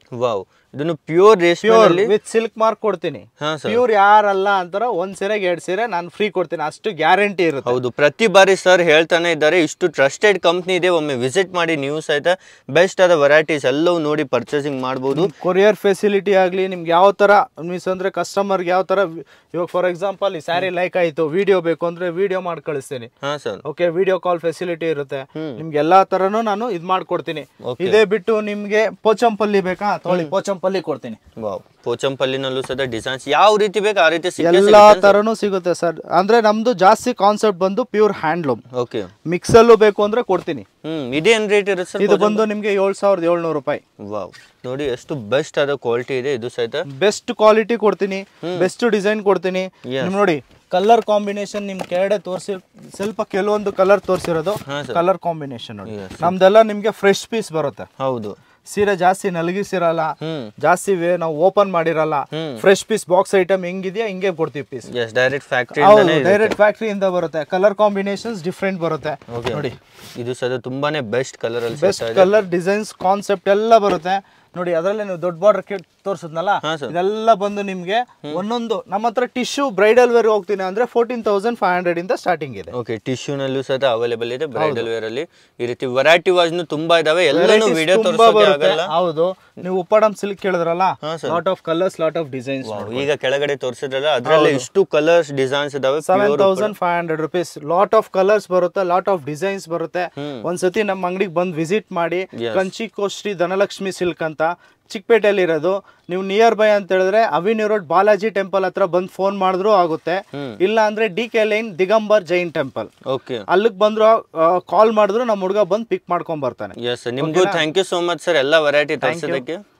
ವಾವ್ ಇದನ್ನು ಪ್ಯೂರ್ ರೇಷ್ಮೆ ಪ್ಯೂರ್ ವಿತ್ ಸಿಲ್ಕ್ ಮಾರ್ಕ್ ಕೊಡ್ತೀನಿ ಹಾ ಸರ್ ಪ್ಯೂರ್ ಯಾರಲ್ಲ ಅಂತಾರ ಒಂದ್ ಸೀರೆಗೆ ಎರಡ್ ಸೀರೆ ನಾನು ಫ್ರೀ ಕೊಡ್ತೀನಿ ಅಷ್ಟು ಗ್ಯಾರಂಟಿ ಇರುತ್ತೆ ಹೌದು ಪ್ರತಿ ಬಾರಿ ಸರ್ ಹೇಳ್ತಾನೆ ಇದ್ದಾರೆ ಇಷ್ಟು ಟ್ರಸ್ಟೆಡ್ ಕಂಪ್ನಿ ಇದೆ ಒಮ್ಮೆ ವಿಸಿಟ್ ಮಾಡಿ ನೀವು ಸಹಿತ ಬೆಸ್ಟ್ ಆದ ವೆರೈಟೀಸ್ ಎಲ್ಲವೂ ನೋಡಿ ಪರ್ಚೇಸಿಂಗ್ ಮಾಡ್ಬೋದು ಕೊರಿಯರ್ ಫೆಸಿಲಿಟಿ ಆಗಲಿ ನಿಮ್ಗೆ ಯಾವ ಥರ ಮೀನ್ಸ್ ಅಂದರೆ ಕಸ್ಟಮರ್ಗೆ ಯಾವ ಥರ ಇವಾಗ ಫಾರ್ ಎಕ್ಸಾಂಪಲ್ ಈ ಸ್ಯಾರಿ ಲೈಕ್ ಆಯಿತು ವಿಡಿಯೋ ಬೇಕು ಅಂದರೆ ವಿಡಿಯೋ ಮಾಡಿ ಕಳಿಸ್ತೀನಿ ಹಾ sir okay video call facility ಇರುತ್ತೆ ನಿಮ್ಗೆ ಎಲ್ಲಾ ತರನು ನಾನು ಇದು ಮಾಡ್ಕೊಡ್ತೀನಿ ಇದೇ ಬಿಟ್ಟು ನಿಮ್ಗೆ ಪೋಚಂಪಲ್ಲಿ ಬೇಕಾ ತೊಗೊಳ್ಳಿ ಪೋಚಂಪಲ್ಲಿ ಕೊಡ್ತೀನಿ ವಾವ್ ಪೋಚಂಪಲ್ಲಿನಲ್ಲೂ ಸಹಿತ ಡಿಸೈನ್ಸ್ ಯಾವ ರೀತಿ ಬೇಕು ಆ ರೀತಿ ಸಿಕ್ಕೇ ಎಲ್ಲಾ ತರನು ಸಿಗುತ್ತೆ ಸರ್ ಅಂದ್ರೆ ನಮ್ದು ಜಾಸ್ತಿ ಕಾನ್ಸೆಪ್ಟ್ ಬಂದು ಪ್ಯೂರ್ ಹ್ಯಾಂಡ್ಲೂಮ್ ಓಕೆ ಮಿಕ್ಸಲ್ಲೂ ಬೇಕು ಅಂದ್ರೆ ಕೊಡ್ತೀನಿ ಹ್ಮ್ ಇದೇನ್ ರೇಟ್ ಇರುತ್ತೆ ಸರ್ ಇದು ಬಂದು ನಿಮ್ಗೆ ಏಳ್ ಸಾವಿರದ ಏಳ್ನೂರು ರೂಪಾಯಿ ವಾವ್ ನೋಡಿ ಎಷ್ಟು ಬೆಸ್ಟ್ ಆದ ಕ್ವಾಲಿಟಿ ಇದೆ ಇದು ಸಹಿತ ಬೆಸ್ಟ್ ಕ್ವಾಲಿಟಿ ಕೊಡ್ತೀನಿ ಬೆಸ್ಟ್ ಡಿಸೈನ್ ಕೊಡ್ತೀನಿ ನಿಮ್ ನೋಡಿ ಕಲರ್ ಕಾಂಬಿನೇಷನ್ ನಿಮ್ ಕೆಳಗಡೆ ತೋರಿಸಿ ಸ್ವಲ್ಪ ಕೆಲವೊಂದು ಕಲರ್ ತೋರಿಸಿರೋದು ಹಾ, ಕಲರ್ ಕಾಂಬಿನೇಷನ್ ನೋಡಿ ನಮ್ದೆಲ್ಲ ನಿಮ್ಗೆ ಫ್ರೆಶ್ ಪೀಸ್ ಬರುತ್ತೆ ಹೌದು ಸೀರೆ ಜಾಸ್ತಿ ನಲಗಿಸಿರಲ್ಲ ಹ್ಮ್ ಜಾಸ್ತಿ ವೇ ನಾವು ಓಪನ್ ಮಾಡಿರಲ್ಲ ಫ್ರೆಶ್ ಪೀಸ್ ಬಾಕ್ಸ್ ಐಟಮ್ ಹೆಂಗಿದೆಯಾ ಹಿಂಗೆ ಕೊಡ್ತೀವಿ ಪೀಸ್ ಎಸ್ ಡೈರೆಕ್ಟ್ ಫ್ಯಾಕ್ಟ್ರಿ ಹೌದು ಡೈರೆಕ್ಟ್ ಫ್ಯಾಕ್ಟ್ರಿಯಿಂದ ಬರುತ್ತೆ ಕಲರ್ ಕಾಂಬಿನೇಷನ್ಸ್ ಡಿಫ್ರೆಂಟ್ ಬರುತ್ತೆ Okay. ನೋಡಿ ಇದು ಸಹಿತ ತುಂಬಾನೇ ಬೆಸ್ಟ್ ಕಲರ್ ಅಲ್ಲಿ ಬೆಸ್ಟ್ ಕಲರ್ ಡಿಸೈನ್ಸ್ ಕಾನ್ಸೆಪ್ಟ್ ಎಲ್ಲ ಬರುತ್ತೆ ನೋಡಿ ಅದರಲ್ಲೇ ನೀವು ದೊಡ್ಡ ಬಾರ್ಡರ್ ತೋರಿಸಿದ್ನಲ್ಲ ಹಾ, sir. ಇದೆಲ್ಲ ಬಂದು ನಿಮ್ಗೆ ಒಂದೊಂದು ನಮ್ಮ ಹತ್ರ ಟಿಶ್ಯೂ ಬ್ರೈಡಲ್ ವೇರ್ ಹೋಗ್ತೀನಿ ಅಂದ್ರೆ ಫೋರ್ಟೀನ್ ತೌಸಂಡ್ ಫೈವ್ ಹಂಡ್ರೆಡ್ ಇಂದ ಸ್ಟಾರ್ಟಿಂಗ್ ಇದೆ ಓಕೆ ಟಿಶ್ಯೂನಲ್ಲೂ ಸಹಿತ ಅವೈಲೇಬಲ್ ಇದೆ ಬ್ರೈಡಲ್ ವೇರ್ ಅಲ್ಲಿ ಈ ರೀತಿ ವೆರೈಟಿ ವಾಸ್ ತುಂಬಾ ಇದಾವೆ ಎಲ್ಲಾನು Varieties ವಿಡಿಯೋ ತುಂಬಾ ತೋರಿಸೋಕೆ ಬರುತ್ತೆ. ಆಗಲ್ಲ ಹೌದು ನೀವು ಉಪ್ಪಾಡಂ ಸಿಲ್ಕ್ ಕೇಳಿದ್ರಲ್ಲ ಹಾ, sir. Lot of colours lot of designs Wow, ಈಗ ಕೆಳಗಡೆ ತೋರಿಸಿದ್ರಲ್ಲ ಅದ್ರಲ್ಲಿ ಇಷ್ಟು ಕಲರ್ಸ್ ಡಿಸೈನ್ಸ್ ಇದಾವೆ seven thousand five hundred rupees lot of colours ಬರುತ್ತೆ ಲಾಟ್ ಆಫ್ ಡಿಸೈನ್ಸ್ ಬರುತ್ತೆ ಒಂದ್ಸತಿ ನಮ್ಮ ಅಂಗಡಿಗೆ ಬಂದು ವಿಸಿಟ್ ಮಾಡಿ ಕಂಚಿ ಕೋಶ್ರೀ ಧನಲಕ್ಷ್ಮಿ ಸಿಲ್ಕ್ ಅಂತ ಚಿಕ್ಕಪೇಟೆಯಲ್ಲಿ ಇರೋದು ನೀವು ನಿಯರ್ ಬೈ ಅಂತ ಹೇಳಿದ್ರೆ ಅವಿನ್ಯೂ ರೋಡ್ ಬಾಲಾಜಿ ಟೆಂಪಲ್ ಹತ್ರ ಬಂದು ಫೋನ್ ಮಾಡಿದ್ರು ಆಗುತ್ತೆ ಇಲ್ಲ ಅಂದ್ರೆ D K line Digambar Jain temple okay ಅಲ್ಲಿಗೆ ಬಂದ್ರು ಕಾಲ್ ಮಾಡಿದ್ರು ನಮ್ಮ ಹುಡುಗ ಬಂದು ಪಿಕ್ ಮಾಡ್ಕೊಂಡ್ ಬರ್ತಾನೆ ಎಸ್ ನಿಮ್ಗೂ thank you so much sir ಎಲ್ಲ ವೆರೈಟಿ ತೋರಿಸೋದಕ್ಕೆ